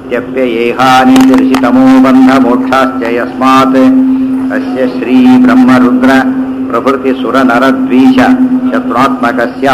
ಇತ್ಯಪ್ಯಯೇಹಾನಿ ದರ್ಶಿತಮೋ ಬಂಧ ಮೋಕ್ಷಾಶ್ಚ ಯಸ್ಮಾತ್ ಅಸ್ಯ ಶ್ರೀ ಬ್ರಹ್ಮರುದ್ರ ಪ್ರಭೃತಿ ಸುರ ನರದ್ವೀಷ ಶತ್ರುತ್ಮಕಸ್ಯ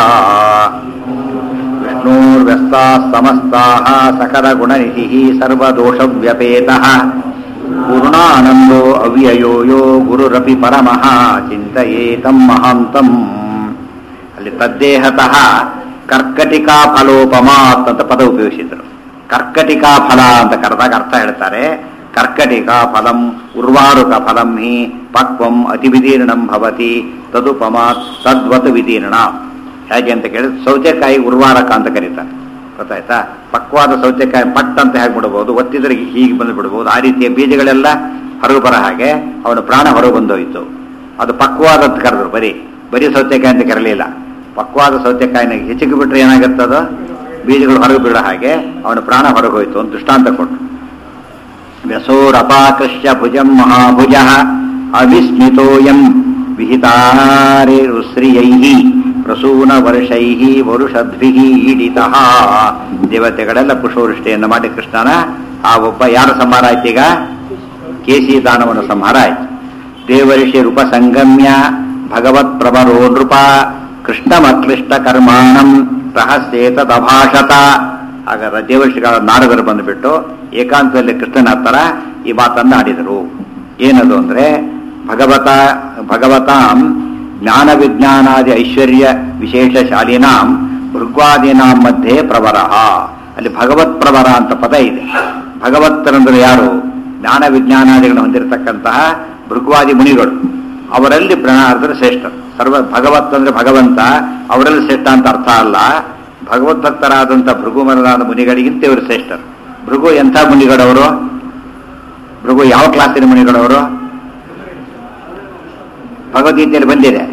ವಿಷ್ಣೋರ್ವ್ಯಸ್ತಾः ಸಮಸ್ತಾः सकलगुणनिधिः सर्वदोषव्यपेतः पूर्णानन्दो ಅವ್ಯಯೋ ಯೋ ಗುರುರಪಿ ಪರಮಃ ಚಿಂತಯೇತಂ ಮಹಾಂತಂ ಅಲ್ಲಿ ತದ್ದೇಹತಃ ಕರ್ಕಟಿಕಾ ಫಲೋಪಮಾತ್ ಅಂತ ಪದ ಉಪಯೋಗಿಸಿದ್ರು ಕರ್ಕಟಿಕಾ ಫಲ ಅಂತ ಕರೆದಾಗ ಅರ್ಥ ಹೇಳ್ತಾರೆ ಕರ್ಕಟಿಕಾ ಫಲಂ ಉರ್ವಾರುಕ ಫಲಂ ಹಿ ಪಕ್ವಂ ಅತಿ ವಿದೀರ್ಣಂ ಭವತಿ ತದುಪಮಾತ್ ತದ್ವತ್ ವಿದೀರ್ಣ ಹೇಗೆ ಅಂತ ಕೇಳಿದ್ರೆ ಸೌತೆಕಾಯಿ ಉರ್ವಾರಕ ಅಂತ ಕರೀತಾರೆ ಗೊತ್ತಾಯ್ತಾ ಪಕ್ವಾದ ಸೌತೆಕಾಯಿ ಪಟ್ ಅಂತ ಹೇಗೆ ಬಿಡಬಹುದು ಒತ್ತಿದ್ರೆ ಹೀಗೆ ಬಂದು ಬಿಡಬಹುದು ಆ ರೀತಿಯ ಬೀಜಗಳೆಲ್ಲ ಹೊರಗೆ ಬರೋ ಹಾಗೆ ಅವನ ಪ್ರಾಣ ಹೊರಗೆ ಬಂದೋಯ್ತು ಅದು ಪಕ್ವಾದ ಅಂತ ಕರೆದ್ರು ಬರೀ ಬರೀ ಸೌತೆಕಾಯಿ ಅಂತ ಕರಲಿಲ್ಲ ಪಕ್ವಾದ ಸೌತೆಕಾಯಿನ ಹೆಚ್ಚಿಗೆ ಬಿಟ್ರೆ ಏನಾಗುತ್ತದೋ ಬೀಜಗಳು ಹೊರಗೆ ಬಿಡೋ ಹಾಗೆ ಅವನ ಪ್ರಾಣ ಹೊರಗೆ ಹೋಯ್ತು ಅಂತ ದೃಷ್ಟಾಂತ ಕೊಟ್ಟು ವ್ಯಸೋರಪಾಕೃಷ್ಯ ಭುಜಂ ಮಹಾಭುಜ ಅವಿಸ್ಮಿತೋಯಂ ವಿಹಿತಾರಿರುಶ್ರಿಯೈ ಪ್ರಸೂನ ವರ್ಷೈ ವರುಷದ್ಭಿ ಈಡಿತಃ ದೇವತೆಗಳೆಲ್ಲ ಪುಷ್ಪವೃಷ್ಟಿಯನ್ನು ಮಾಡಿ ಕೃಷ್ಣನ ಆ ಒಬ್ಬ ಯಾರ ಸಂಹಾರ ಆಯ್ತು ಈಗ ಕೇಸಿ ದಾನವನ ಸಂಹಾರ ಆಯ್ತು ದೇವರ್ಷಿ ರೂಪ ಸಂಗಮ್ಯ ಭಗವತ್ ಪ್ರಭರೋ ನೃಪ ಕೃಷ್ಣಮಕ್ಲಿಷ್ಟ ಕರ್ಮಾಣಂ ರಹಸ್ಯೇತದಭಾಷತ ಆಗ ದೇವರ್ಷಿಗಳ ನಾರದರು ಬಂದುಬಿಟ್ಟು ಏಕಾಂತದಲ್ಲಿ ಕೃಷ್ಣನ ಹತ್ತರ ಈ ಮಾತನ್ನು ಆಡಿದರು ಏನದು ಅಂದ್ರೆ ಭಗವತ ಭಗವತಾಂ ಜ್ಞಾನ ವಿಜ್ಞಾನಾದಿ ಐಶ್ವರ್ಯ ವಿಶೇಷ ಶಾಲಿನಾಂ ಭೃಗ್ವಾದೀನಾಂ ಮಧ್ಯೆ ಪ್ರವರ ಅಲ್ಲಿ ಭಗವತ್ ಪ್ರವರ ಅಂತ ಪದ ಇದೆ ಭಗವತ್ತರಂದ್ರೆ ಯಾರು ಜ್ಞಾನ ವಿಜ್ಞಾನಾದಿಗಳನ್ನು ಹೊಂದಿರತಕ್ಕಂತಹ ಭೃಗ್ವಾದಿ ಮುನಿಗಳು ಅವರಲ್ಲಿ ಪ್ರಣಾರ್ಧರು ಶ್ರೇಷ್ಠ ಸರ್ವ ಭಗವತ್ ಅಂದ್ರೆ ಭಗವಂತ ಅವರಲ್ಲಿ ಶ್ರೇಷ್ಠ ಅಂತ ಅರ್ಥ ಅಲ್ಲ ಭಗವದ್ಭಕ್ತರಾದಂಥ ಭೃಗುಮರರಾದ ಮುನಿಗಳಿಗಿಂತ ಇವರು ಶ್ರೇಷ್ಠರು ಭೃಗು ಎಂಥ ಮುನಿಗಳವರು ಭೃಗು ಯಾವ ಕ್ಲಾಸಿನ ಮುನಿಗಳವರು ಭಗವದ್ಗೀತೆಯಲ್ಲಿ ಬಂದಿದೆ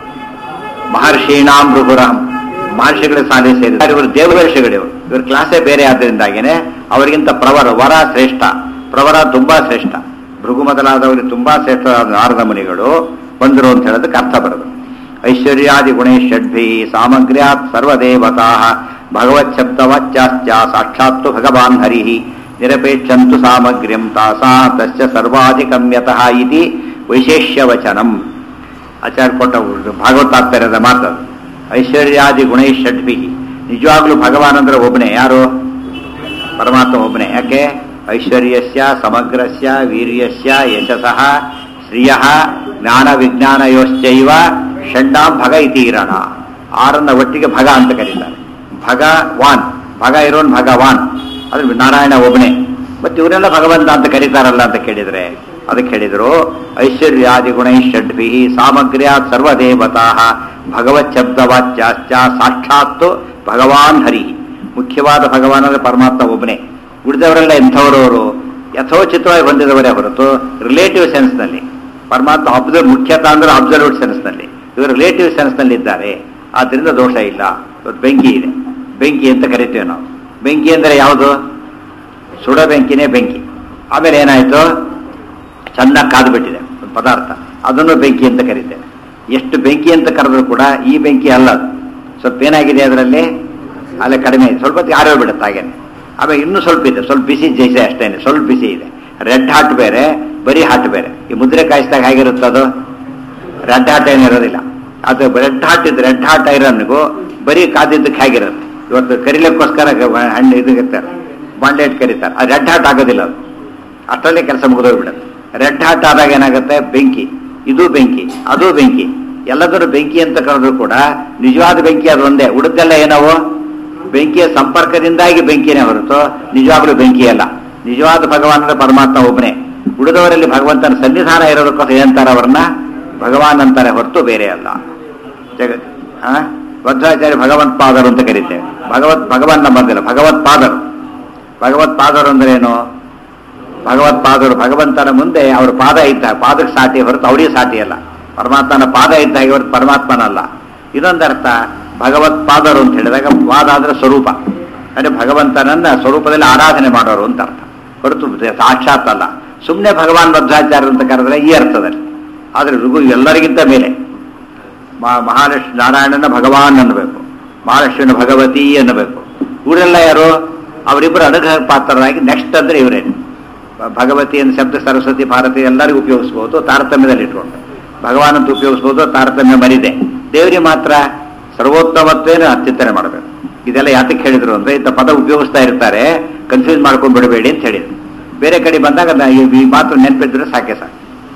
ಮಹರ್ಷೀಣಾಂ ಭೃಗುರಾಮ್ ಮಹರ್ಷಿಗಳ ಸಾಲಿ ಸೇರಿದ್ದಾರೆ ಇವರು ದೇವರ್ಷಿಗಳಿವರು ಇವ್ರ ಕ್ಲಾಸೇ ಬೇರೆ ಆದ್ದರಿಂದಾಗಿನೇ ಅವರಿಗಿಂತ ಪ್ರವರ ವರ ಶ್ರೇಷ್ಠ ಪ್ರವರ ತುಂಬಾ ಶ್ರೇಷ್ಠ ಭೃಗು ಮೊದಲಾದವರಿಗೆ ತುಂಬಾ ಶ್ರೇಷ್ಠ ನಾರದ ಮುನಿಗಳು ಬಂದರು ಅಂತ ಹೇಳೋದಕ್ಕೆ ಅರ್ಥ ಬರೋದು ಐಶ್ವರ್ಯಾದಿ ಗುಣೇಶ್ವಡ್ಭಿ ಸಾಮಗ್ರ್ಯಾತ್ ಸರ್ವದೇವತಾ ಭಗವತ್ ಶಬ್ದವಾಚ್ಯಾಶ್ಚ ಸಾಕ್ಷಾತ್ತು ಭಗವಾನ್ ಹರಿ ನಿರಪೇಕ್ಷಂತು ಸಾಮಗ್ರ್ಯಂ ತಾಸಾ ತಸ್ಯ ಸರ್ವಾಧಿಕಮ್ಯತಃ ಇತಿ ವೈಶೇಷ್ಯವಚನಂ ಆಚಾರ್ಯ ಕೊಟ್ಟ ಭಾಗವತಾತ್ಪರ್ಯದ ಮಾತು ಐಶ್ವರ್ಯಾದಿ ಗುಣೈಷಡ್ಭಿ ನಿಜವಾಗ್ಲೂ ಭಗವಾನ್ ಅಂದ್ರೆ ಒಬ್ಬನೇ ಯಾರು ಪರಮಾತ್ಮ ಒಬ್ಬನೇ ಯಾಕೆ ಐಶ್ವರ್ಯಸ್ಯ ಸಮಗ್ರಸ್ಯ ವೀರ್ಯಸ್ಯ ಯಶಸಃ ಶ್ರಿಯ ಜ್ಞಾನ ವಿಜ್ಞಾನಯೋಶ್ಚೈವ ಷಡ್ಡಾಂ ಭಗ ಇತೀರಣ ಆರನ್ನ ಒಟ್ಟಿಗೆ ಭಗ ಅಂತ ಕರೀತಾರೆ ಭಗವಾನ್ ಭಗ ಇರೋನ್ ಭಗವಾನ್ ಅದ್ರ ನಾರಾಯಣ ಒಬ್ಬನೇ ಮತ್ತೆ ಇವರೆಲ್ಲ ಭಗವಂತ ಅಂತ ಕರೀತಾರಲ್ಲ ಅಂತ ಕೇಳಿದ್ರೆ ಅದಕ್ಕೆ ಹೇಳಿದ್ರು ಐಶ್ವರ್ಯಾದಿ ಗುಣೈ ಷಡ್ಭಿ ಸಾಮಗ್ರ್ಯಾತ್ ಸರ್ವದೇವತಾ ಭಗವತ್ ಶಬ್ದವಾಚ್ಯಾಶ್ಚ ಸಾಕ್ಷಾತ್ತು ಭಗವಾನ್ ಹರಿ ಮುಖ್ಯವಾದ ಭಗವಾನ್ ಅಂದ್ರೆ ಪರಮಾತ್ಮ ಒಬ್ಬನೇ ಉಳಿದವರೆಲ್ಲ ಎಂಥವರವರು ಯಥೋಚಿತವಾಗಿ ಹೊಂದಿದವರೇ ಹೊರತು ರಿಲೇಟಿವ್ ಸೆನ್ಸ್ನಲ್ಲಿ ಪರಮಾತ್ಮ ಅಬ್ಸರ್ವ್ ಮುಖ್ಯತ ಅಂದ್ರೆ ಅಬ್ಸರ್ವ್ಡ್ ಸೆನ್ಸ್ನಲ್ಲಿ ಇವರು ರಿಲೇಟಿವ್ ಸೆನ್ಸ್ನಲ್ಲಿ ಇದ್ದಾರೆ ಆದ್ರಿಂದ ದೋಷ ಇಲ್ಲ ಇವತ್ತು ಬೆಂಕಿ ಇದೆ ಬೆಂಕಿ ಅಂತ ಕರಿತೇವೆ ನಾವು ಬೆಂಕಿ ಅಂದರೆ ಯಾವುದು ಸುಡ ಬೆಂಕಿನೇ ಬೆಂಕಿ ಆಮೇಲೆ ಏನಾಯ್ತು ಚೆನ್ನಾಗಿ ಕಾದು ಬಿಟ್ಟಿದೆ ಒಂದು ಪದಾರ್ಥ ಅದನ್ನು ಬೆಂಕಿ ಅಂತ ಕರಿತೇವೆ ಎಷ್ಟು ಬೆಂಕಿ ಅಂತ ಕರೆದ್ರು ಕೂಡ ಈ ಬೆಂಕಿ ಅಲ್ಲ ಅದು ಸ್ವಲ್ಪ ಏನಾಗಿದೆ ಅದರಲ್ಲಿ ಅಲ್ಲೇ ಕಡಿಮೆ ಇದೆ ಸ್ವಲ್ಪ ಹೊತ್ತಿಗೆ ಆರೋಗ್ಯ ಬಿಡುತ್ತೆ ಹಾಗೇನೆ ಆಮೇಲೆ ಇನ್ನೂ ಸ್ವಲ್ಪ ಇದೆ ಸ್ವಲ್ಪ ಬಿಸಿ ಜೈಸೆ ಅಷ್ಟೇನೆ ಸ್ವಲ್ಪ ಬಿಸಿ ಇದೆ ರೆಡ್ ಹಾಟ್ ಬೇರೆ ಬರೀ ಹಾಟ್ ಬೇರೆ ಈ ಮುದ್ರೆ ಕಾಯಿಸಿದಾಗ ಹೇಗಿರುತ್ತೆ ಅದು ರೆಡ್ ಹಾಟ್ ಏನಿರೋದಿಲ್ಲ ಅದು ರೆಡ್ ಹಾಟ್ ಇದ್ದು ರೆಡ್ ಹಾಟ್ ಐರನ್ಗೂ ಬರೀ ಕಾದಿದ್ದಕ್ಕೆ ಹೇಗಿರುತ್ತೆ ಇವತ್ತು ಕರಿಲಿಕ್ಕೋಸ್ಕರ ಹಣ್ಣು ಇದಕ್ಕಿರ್ತಾರೆ ಬಾಂಡೆಟ್ ಕರೀತಾರೆ ಅದು ರೆಡ್ ಹಾಟ್ ಆಗೋದಿಲ್ಲ ಅದು ಅಷ್ಟರಲ್ಲೇ ಕೆಲಸ ಮುಗಿದೋಗ್ಬಿಡುತ್ತೆ ರೆಡ್ ಹಾಟ್ ಆದಾಗ ಏನಾಗುತ್ತೆ ಬೆಂಕಿ ಇದು ಬೆಂಕಿ ಅದು ಬೆಂಕಿ ಎಲ್ಲದರೂ ಬೆಂಕಿ ಅಂತ ಕರೆದ್ರು ಕೂಡ ನಿಜವಾದ ಬೆಂಕಿ ಅದು ಒಂದೇ ಉಳಿದೆಲ್ಲ ಏನವು ಬೆಂಕಿಯ ಸಂಪರ್ಕದಿಂದಾಗಿ ಬೆಂಕಿನೇ ಹೊರತು ನಿಜವಾಗ್ಲೂ ಬೆಂಕಿ ಅಲ್ಲ ನಿಜವಾದ ಭಗವಾನರ ಪರಮಾತ್ಮ ಒಬ್ಬನೇ ಉಳಿದವರಲ್ಲಿ ಭಗವಂತನ ಸನ್ನಿಧಾನ ಇರೋದಕ್ಕೋಸ್ಕರ ಏನಂತಾರೆ ಅವ್ರನ್ನ ಭಗವಾನ್ ಅಂತಾರೆ ಹೊರತು ಬೇರೆ ಅಲ್ಲ ಜಗತ್ ಹಾ ವಜ್ರಾಚಾರ್ಯ ಭಗವಂತ ಪಾದರು ಅಂತ ಕರೀತೇವೆ ಭಗವತ್ ಭಗವಾನ್ ಬಂದಿಲ್ಲ ಭಗವತ್ ಪಾದರು ಭಗವತ್ ಪಾದರು ಅಂದ್ರೆ ಏನು ಭಗವತ್ ಪಾದರು ಭಗವಂತನ ಮುಂದೆ ಅವ್ರ ಪಾದ ಇದ್ದ ಪಾದಕ್ಕೆ ಸಾಟಿ ಹೊರತು ಅವರಿಗೆ ಸಾಟಿ ಅಲ್ಲ ಪರಮಾತ್ಮನ ಪಾದ ಇದ್ದಾಗ ಹೊರತು ಪರಮಾತ್ಮನಲ್ಲ ಇದೊಂದರ್ಥ ಭಗವತ್ ಪಾದರು ಅಂತ ಹೇಳಿದಾಗ ಪಾದ ಅಂದ್ರೆ ಸ್ವರೂಪ ಅಂದ್ರೆ ಭಗವಂತನನ್ನ ಸ್ವರೂಪದಲ್ಲಿ ಆರಾಧನೆ ಮಾಡೋರು ಅಂತ ಅರ್ಥ ಹೊರತು ಸಾಕ್ಷಾತ್ ಅಲ್ಲ ಸುಮ್ಮನೆ ಭಗವಾನ್ ಭದ್ರಾಚಾರ್ಯ ಅಂತ ಕರೆದ್ರೆ ಈ ಅರ್ಥದಲ್ಲಿ ಆದರೆ ಋಗು ಎಲ್ಲರಿಗಿಂತ ಮೇಲೆ ಮಾ- ಮಹಾಲಕ್ಷ್ಮಿ ನಾರಾಯಣನ ಭಗವಾನ್ ಅನ್ನಬೇಕು ಮಹಾಲಕ್ಷ್ಮಿನ ಭಗವತಿ ಅನ್ನಬೇಕು ಇವರೆಲ್ಲ ಯಾರು ಅವರಿಬ್ಬರು ಅನುಗ್ರಹ ಪಾತ್ರರಾಗಿ ನೆಕ್ಸ್ಟ್ ಅಂದ್ರೆ ಇವರೇ ಭಗವತಿಯನ್ನು ಶಬ್ದ ಸರಸ್ವತಿ ಭಾರತಿ ಎಲ್ಲರಿಗೂ ಉಪಯೋಗಿಸ್ಬೋದು ತಾರತಮ್ಯದಲ್ಲಿ ಇಟ್ಕೊಂಡು ಭಗವಾನ್ ಅಂತ ಉಪಯೋಗಿಸ್ಬೋದು ತಾರತಮ್ಯ ಮರಿದೆ ದೇವರಿಗೆ ಮಾತ್ರ ಸರ್ವೋತ್ತಮತ್ವೇನ ಅತ್ಯುತ್ತನೆ ಮಾಡಬೇಕು ಇದೆಲ್ಲ ಯಾತಕ್ಕೆ ಹೇಳಿದ್ರು ಅಂದ್ರೆ ಇಂಥ ಪದ ಉಪಯೋಗಿಸ್ತಾ ಇರ್ತಾರೆ ಕನ್ಫ್ಯೂಸ್ ಮಾಡ್ಕೊಂಡು ಬಿಡಬೇಡಿ ಅಂತ ಹೇಳಿದ್ರು ಬೇರೆ ಕಡೆ ಬಂದಾಗ ನಾ ಈ ಈ ಮಾತು ನೆನಪಿದ್ರೆ ಸಾಕೆ ಸಾಕು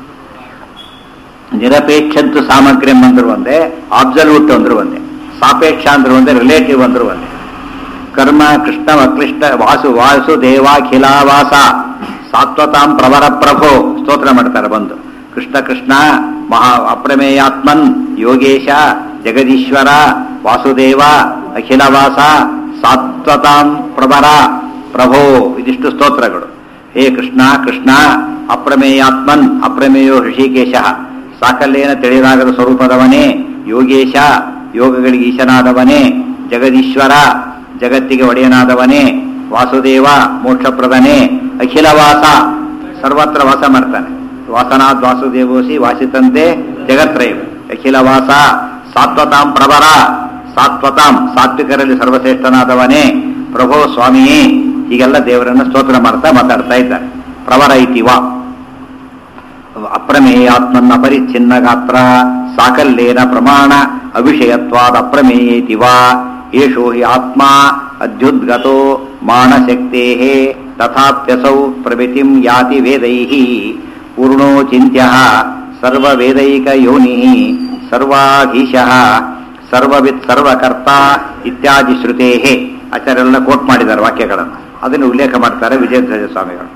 ನಿರಪೇಕ್ಷಂತು ಸಾಮಗ್ರಿ ಅಂದ್ರು ಒಂದೇ ಆಬ್ಸಲ್ಯೂಟ್ ಅಂದ್ರು ಒಂದೇ ಸಾಪೇಕ್ಷ ಅಂದ್ರು ಒಂದೇ ರಿಲೇಟಿವ್ ಅಂದ್ರು ಒಂದೇ ಕರ್ಮ ಕೃಷ್ಣ ಅಕ್ಲಿಷ್ಟ ವಾಸು ವಾಸು ದೇವಾಖಿಲಾವಾಸ ಸಾತ್ವತಾಂ ಪ್ರವರ ಪ್ರಭೋ ಸ್ತೋತ್ರ ಮಾಡ್ತಾರೆ ಬಂದು ಕೃಷ್ಣ ಕೃಷ್ಣ ಮಹಾ ಅಪ್ರಮೇಯಾತ್ಮನ್ ಯೋಗೇಶ ಜಗದೀಶ್ವರ ವಾಸುದೇವ ಅಖಿಲವಾಸ ಸಾತ್ವತಾಂ ಪ್ರವರ ಪ್ರಭೋ ಇದಿಷ್ಟು ಸ್ತೋತ್ರಗಳು ಹೇ ಕೃಷ್ಣ ಕೃಷ್ಣ ಅಪ್ರಮೇಯಾತ್ಮನ್ ಅಪ್ರಮೇಯೋ ಋಷಿಕೇಶ ಸಾಕಲ್ಯೇನ ತಿಳಿಯಲಾಗದ ಸ್ವರೂಪದವನೇ ಯೋಗೇಶ ಯೋಗಗಳಿಗೆ ಈಶನಾದವನೇ ಜಗದೀಶ್ವರ ಜಗತ್ತಿಗೆ ಒಡೆಯನಾದವನೇ ವಾಸುದೇವ ಮೋಕ್ಷಪ್ರದನೇ ಅಖಿಲವಾಸ ಸರ್ವತ್ರ ವಾಸ ಮಾಡ್ತಾನೆ ವಾಸನಾದ್ ವಾಸುದೇವೋಸಿ ವಾಸಿತಂತೆ ಜಗತ್ರಯ ಅಖಿಲವಾಸ ಸಾತ್ವತಾಂ ಪ್ರಭರ ಸಾತ್ವತಾಂ ಸಾತ್ವಿಕರಲ್ಲಿ ಸರ್ವಶ್ರೇಷ್ಠನಾದವನೇ ಪ್ರಭೋ ಸ್ವಾಮಿಯೇ ಹೀಗೆಲ್ಲ ದೇವರನ್ನ ಸ್ತೋತ್ರ ಮಾಡ್ತಾ ಮಾತಾಡ್ತಾ ಇದ್ದಾರೆ ಪ್ರವರ ಇತಿವ ಅಪ್ರಮೇಯಾತ್ಮನ್ನ ಪರಿಚ್ಛಿನ್ನ ಗಾತ್ರ ಸಾಕಲ್ಯೇನ ಪ್ರಮಾಣ ಅವಿಷಯತ್ವಾದ ಅಪ್ರಮೇಯೇತಿ ವಾ ಏಷೋ ಹಿ ಆತ್ಮ ಅಧ್ಯುದ್ಗತೋ ಮಾನಶಕ್ತೆ ತಥಾಪ್ಯಸೌ ಪ್ರಭೃತಿಂ ಯಾತಿ ವೇದೈಃ ಪೂರ್ಣೋ ಚಿಂತ್ಯ ಸರ್ವವೇದೈಕ ಯೋನಿ ಸರ್ವಾಧೀಶಃ ಸರ್ವವಿತ್ ಸರ್ವಕರ್ತ ಇತ್ಯಾದಿ ಶ್ರುತೇ ಆಚಾರ್ಯರೆಲ್ಲ ಕೋಟ್ ಮಾಡಿದ್ದಾರೆ ವಾಕ್ಯಗಳನ್ನು ಅದನ್ನು ಉಲ್ಲೇಖ ಮಾಡ್ತಾರೆ ವಿಜಯಧ್ವಜ ಸ್ವಾಮಿಗಳು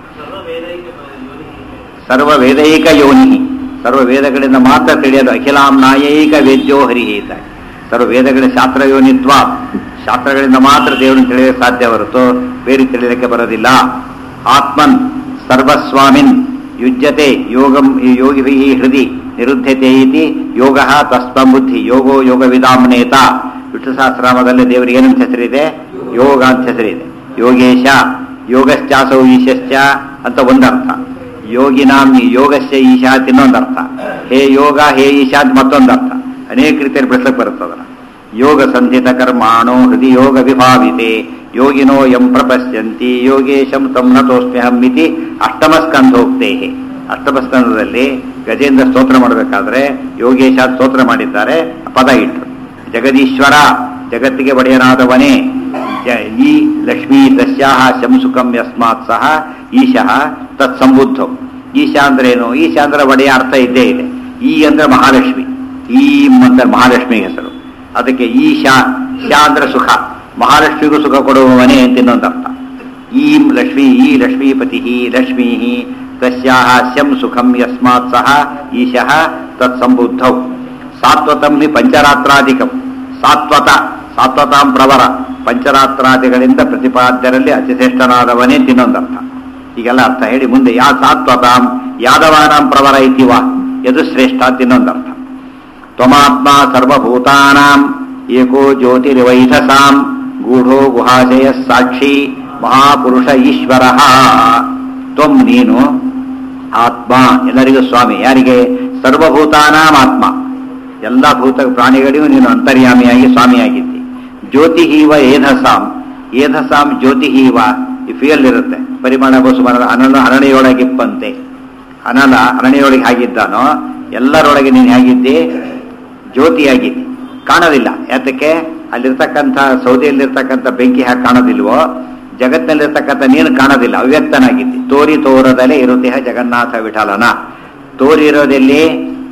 ಸರ್ವ ವೇದೈಕ ಯೋನಿ ಸರ್ವ ವೇದಗಳಿಂದ ಮಾತ್ರ ತಿಳಿಯಲು ಅಖಿಲಾಂ ನಾಯೈಕ ವೇದ್ಯೋ ಹರಿಹಿ ಇದ್ದಾರೆ ಸರ್ವ ವೇದಗಳ ಶಾಸ್ತ್ರ ಯೋನಿತ್ವ ಶಾಸ್ತ್ರಗಳಿಂದ ಮಾತ್ರ ದೇವರನ್ನು ತಿಳಿಯಲು ಸಾಧ್ಯ ಹೊರತು ಬೇರೆ ತಿಳಿಯಲಿಕ್ಕೆ ಬರೋದಿಲ್ಲ ಆತ್ಮನ್ ಸರ್ವಸ್ವಾಮಿನ್ ಯುಜ್ಯತೆ ಯೋಗಂ ಯೋಗಿಭಿ ಹೃದಯ ನಿರುದ್ಧತೆ ಇತಿ ಯೋಗ ತಸ್ಮ ಬುದ್ಧಿ ಯೋಗೋ ಯೋಗ ವಿಧಾಮನೇತ ವಿಷ್ಣು ಸಹಸ್ರಾಮದಲ್ಲಿ ದೇವರಿಗೆ ಏನಂತ ಹೆಸರಿದೆ ಯೋಗ ಅಂತ ಹೆಸರಿದೆ ಯೋಗೇಶ ಯೋಗಶ್ಚಾಸೌ ಈಶಶ್ಚ ಅಂತ ಒಂದರ್ಥ ಯೋಗಿನಾಂ ಯೋಗಸ್ಯ ಈಶಾ ಅಂತ ಇನ್ನೊಂದರ್ಥ ಹೇ ಯೋಗ ಹೇ ಈಶಾ ಅಂತ ಮತ್ತೊಂದರ್ಥ ಅನೇಕ ರೀತಿಯಲ್ಲಿ ಬೆಳೆಸಕ್ಕೆ ಬರುತ್ತದನ್ನ ಯೋಗ ಸಂಧಿತ ಕರ್ಮಾಣೋ ಹೃದಯ ಯೋಗ ವಿಭಾವಿತೆ ಯೋಗಿನೋ ಯಂ ಪ್ರಪಶ್ಯಂತಿ ಯೋಗೇಶಂ ತಂ ನತೋಸ್ಮ್ಯಹಂ ಇತಿ ಅಷ್ಟಮ ಸ್ಕಂಧೋಕ್ತೇ ಅಷ್ಟಮ ಸ್ಕಂದದಲ್ಲಿ ಗಜೇಂದ್ರ ಸ್ತೋತ್ರ ಮಾಡಬೇಕಾದ್ರೆ ಯೋಗೇಶ ಸ್ತೋತ್ರ ಮಾಡಿದ್ದಾರೆ ಪದ ಇಟ್ಟರು ಜಗದೀಶ್ವರ ಜಗತ್ತಿಗೆ ಒಡೆಯನಾದವನೇ ಯ- ಈ ಲಕ್ಷ್ಮೀ ತಸ್ಯಾಹ ಶಂಸುಕಂ ಯಸ್ಮಾತ್ ಸಹ ಈಶಃ ತತ್ ಸಂಬುದ್ಧೌ ಈಶಾ ಅಂದ್ರೆ ಏನು ಈಶಾ ಅಂದ್ರೆ ಒಡೆಯ ಅರ್ಥ ಇದ್ದೇ ಇದೆ ಈ ಅಂದ್ರೆ ಮಹಾಲಕ್ಷ್ಮಿ ಈಂ ಅಂತ ಮಹಾಲಕ್ಷ್ಮಿ ಹೆಸರು ಅದಕ್ಕೆ ಈಶಾ ಶಾ ಅಂದ್ರೆ ಸುಖ ಮಹಾಲಕ್ಷ್ಮಿಗೂ ಸುಖ ಕೊಡುವವನೇ ಅಂತ ಇನ್ನೊಂದು ಅರ್ಥ ಈಂ ಲಕ್ಷ್ಮೀ ಈ ಲಕ್ಷ್ಮೀಪತಿ ಲಕ್ಷ್ಮೀ ತಸ್ಯಾಹ ಶಂ ಸುಖಂ ಯಸ್ಮಾತ್ ಸಹ ಈಶಃ ತತ್ ಸಂಬುದ್ಧೌ ಸಾತ್ವತಂ ಹಿ ಪಂಚರಾತ್ರಾಧಿಕಂ ಸಾತ್ವತ ಸಾತ್ವತಾಂ ಪ್ರವರ ಪಂಚರಾತ್ರಾದಿಗಳಿಂದ ಪ್ರತಿಪಾದ್ಯರಲ್ಲಿ ಅತಿಶ್ರೇಷ್ಠನಾದವನೇ ತಿನ್ನೊಂದರ್ಥ ಹೀಗೆಲ್ಲ ಅರ್ಥ ಹೇಳಿ ಮುಂದೆ ಯಾ ಸಾತ್ವತಾಂ ಯಾದವಾನಾಂ ಪ್ರವರ ಇತಿವ ಯದು ಶ್ರೇಷ್ಠ ತಿನ್ನೊಂದರ್ಥ ತ್ವಮಾತ್ಮ ಸರ್ವಭೂತಾನಾಂ ಏಕೋ ಜ್ಯೋತಿರ್ವೈಧಸಾಂ ಗೂಢೋ ಗುಹಾಶಯ ಸಾಕ್ಷಿ ಮಹಾಪುರುಷ ಈಶ್ವರ ತ್ವಂ ನೀನು ಆತ್ಮ ಎಲ್ಲರಿಗೂ ಸ್ವಾಮಿ ಯಾರಿಗೆ ಸರ್ವಭೂತಾನಾಂ ಆತ್ಮ ಎಲ್ಲ ಭೂತ ಪ್ರಾಣಿಗಳಿಗೂ ನೀನು ಅಂತರ್ಯಾಮಿಯಾಗಿ ಸ್ವಾಮಿಯಾಗಿದ್ದಿ ಜ್ಯೋತಿ ಹೀವ ಏಧಸಾಂ ಏಧಸಾಂ ಜ್ಯೋತಿ ಹೀವ ಈ ಫಿಯಲ್ ಇರುತ್ತೆ ಪರಿಮಾಣ ಬಸುಮಾನ ಅನಲ ಅರಣ್ಯೊಳಗಿಪ್ಪಂತೆ ಅನಲ ಅರಣ್ಯೊಳಗೆ ಹಾಗಿದ್ದಾನೋ ಎಲ್ಲರೊಳಗೆ ನೀನು ಹೇಗಿದ್ದಿ ಜ್ಯೋತಿಯಾಗಿದ್ದಿ ಕಾಣೋದಿಲ್ಲ ಯಾತಕ್ಕೆ ಅಲ್ಲಿರ್ತಕ್ಕಂಥ ಸೌದೆಯಲ್ಲಿರ್ತಕ್ಕಂಥ ಬೆಂಕಿ ಹಾಗೆ ಕಾಣೋದಿಲ್ವೋ ಜಗತ್ತಿನಲ್ಲಿರ್ತಕ್ಕಂಥ ನೀನು ಕಾಣೋದಿಲ್ಲ ಅವ್ಯಕ್ತನಾಗಿದ್ದಿ ತೋರಿ ತೋರದಲ್ಲೇ ಇರುತ್ತೆಹ ಜಗನ್ನಾಥ ವಿಠಲನ ತೋರಿ ಇರೋದೆಲ್ಲಿ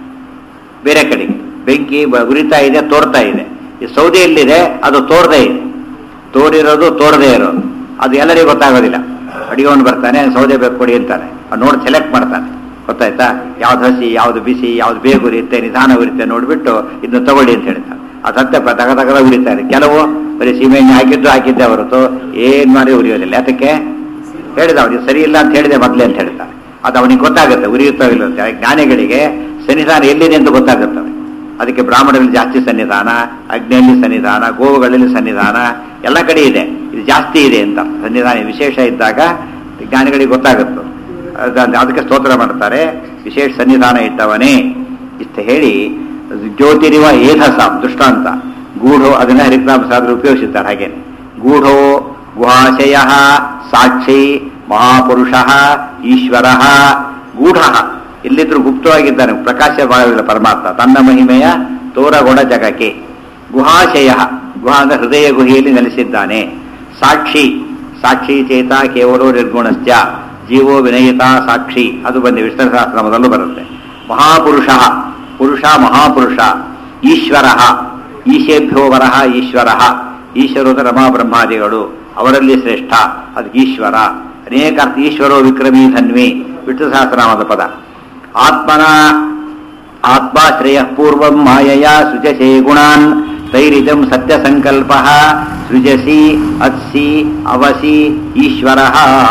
ಬೇರೆ ಕಡೆಗೆ ಬೆಂಕಿ ಬ- ಉರಿತಾ ಇದೆ ತೋರ್ತಾ ಇದೆ ಈ ಸೌದೆ ಎಲ್ಲಿದೆ ಅದು ತೋರದೇ ಇದೆ ತೋರಿರೋದು ತೋರದೇ ಇರೋದು ಅದು ಎಲ್ಲರಿಗೂ ಗೊತ್ತಾಗೋದಿಲ್ಲ ಅಡಿಗೆವನು ಬರ್ತಾನೆ ಸೌದೆ ಬೇಕು ಕೊಡಿ ಅಂತಾನೆ ಅವ್ನು ನೋಡಿ ಸೆಲೆಕ್ಟ್ ಮಾಡ್ತಾನೆ ಗೊತ್ತಾಯ್ತಾ ಯಾವ್ದು ಹಸಿ ಯಾವ್ದು ಬಿಸಿ ಯಾವ್ದು ಬೇಗ ಉರಿಯುತ್ತೆ ನಿಧಾನ ಉರಿಯುತ್ತೆ ನೋಡ್ಬಿಟ್ಟು ಇದನ್ನ ತಗೊಳ್ಳಿ ಅಂತ ಹೇಳ್ತಾನೆ ಅದು ಸತ್ಯ ತಗ ತಗದ ಉರಿತಾರೆ ಕೆಲವು ಬರೀ ಸೀಮೆಎಣ್ಣೆ ಹಾಕಿದ್ದು ಹಾಕಿದ್ದೆ ಹೊರತು ಏನ್ ಮಾಡಿ ಉರಿಯೋದಿಲ್ಲ ಯಾತಕ್ಕೆ ಹೇಳಿದ ಅವನಿಗೆ ಸರಿ ಇಲ್ಲ ಅಂತ ಹೇಳಿದೆ ಮೊದಲೇ ಅಂತ ಹೇಳ್ತಾನೆ ಅದು ಅವನಿಗೆ ಗೊತ್ತಾಗುತ್ತೆ ಉರಿಯುತ್ತೋ ಇಲ್ಲ ಅಂತ ಹೇಳಿ ಜ್ಞಾನಿಗಳಿಗೆ ಸನ್ನಿಧಾನ ಎಲ್ಲಿದೆ ಅಂತ ಗೊತ್ತಾಗುತ್ತೆ ಅವನಿಗೆ ಅದಕ್ಕೆ ಬ್ರಾಹ್ಮಣರಲ್ಲಿ ಜಾಸ್ತಿ ಸನ್ನಿಧಾನ ಅಗ್ನಿಯಲ್ಲಿ ಸನ್ನಿಧಾನ ಗೋವುಗಳಲ್ಲಿ ಸನ್ನಿಧಾನ ಎಲ್ಲ ಕಡೆ ಇದೆ ಇದು ಜಾಸ್ತಿ ಇದೆ ಅಂತ ಸನ್ನಿಧಾನ ವಿಶೇಷ ಇದ್ದಾಗ ಜ್ಞಾನಿಗಳಿಗೆ ಗೊತ್ತಾಗುತ್ತೆ ಅದ್- ಅದಕ್ಕೆ ಸ್ತೋತ್ರ ಮಾಡ್ತಾರೆ ವಿಶೇಷ ಸನ್ನಿಧಾನ ಇಟ್ಟವನೇ ಇಷ್ಟ ಹೇಳಿ ಜ್ಯೋತಿರಿವ ಏಧಸ ದೃಷ್ಟಾಂತ ಗೂಢೋ ಅದನ್ನ ಹರಿಕ್ರಾಮ ಸಾಧರು ಉಪಯೋಗಿಸುತ್ತಾರೆ ಹಾಗೇನೆ ಗೂಢೋ ಗುಹಾಶಯ ಸಾಕ್ಷಿ ಮಹಾಪುರುಷ ಈಶ್ವರ ಗೂಢ ಎಲ್ಲಿದ್ರು ಗುಪ್ತವಾಗಿದ್ದಾನೆ ಪ್ರಕಾಶವಾಗಿಲ್ಲ ಪರಮಾತ್ಮ ತನ್ನ ಮಹಿಮೆಯ ತೋರಗೊಡ ಜಗಕ್ಕೆ ಗುಹಾಶಯ ಗುಹಾ ಅಂದ್ರೆ ಹೃದಯ ಗುಹೆಯಲ್ಲಿ ನೆಲೆಸಿದ್ದಾನೆ ಸಾಕ್ಷಿ ಸಾಕ್ಷಿ ಚೇತ ಕೇವಲ ನಿರ್ಗುಣಶ್ಚ ಜೀವೋ ವಿನಯಿತ ಸಾಕ್ಷಿ ಅದು ಬಂದು ವಿಷ್ಣು ಸಹಸ್ರನಾಮದಲ್ಲೂ ಬರುತ್ತೆ ಮಹಾಪುರುಷ ಪುರುಷ ಮಹಾಪುರುಷ ಈಶ್ವರ ಈಶೇಭ್ಯೋ ವರಹ ಈಶ್ವರ ಈಶ್ವರೋ ರಮಾ ಬ್ರಹ್ಮಾದಿಗಳು ಅವರಲ್ಲಿ ಶ್ರೇಷ್ಠ ಅದು ಈಶ್ವರ ಅನೇಕ ಅರ್ಥ ಈಶ್ವರೋ ವಿಕ್ರಮೀ ಧನ್ವಿ ವಿಷ್ಣು ಸಹಸ್ರನಾಮದ ಪದ ಆತ್ಮನ ಆತ್ಮಾಶ್ರಯ ಪೂರ್ವಂ ಮಾಯಯ ಸೃಜಸೇ ಗುಣಾನ್ ತೈರಿಜಂ ಸತ್ಯ ಸಂಕಲ್ಪ ಸೃಜಸಿ ಅತ್ಸಿ ಅವಸಿ ಈಶ್ವರ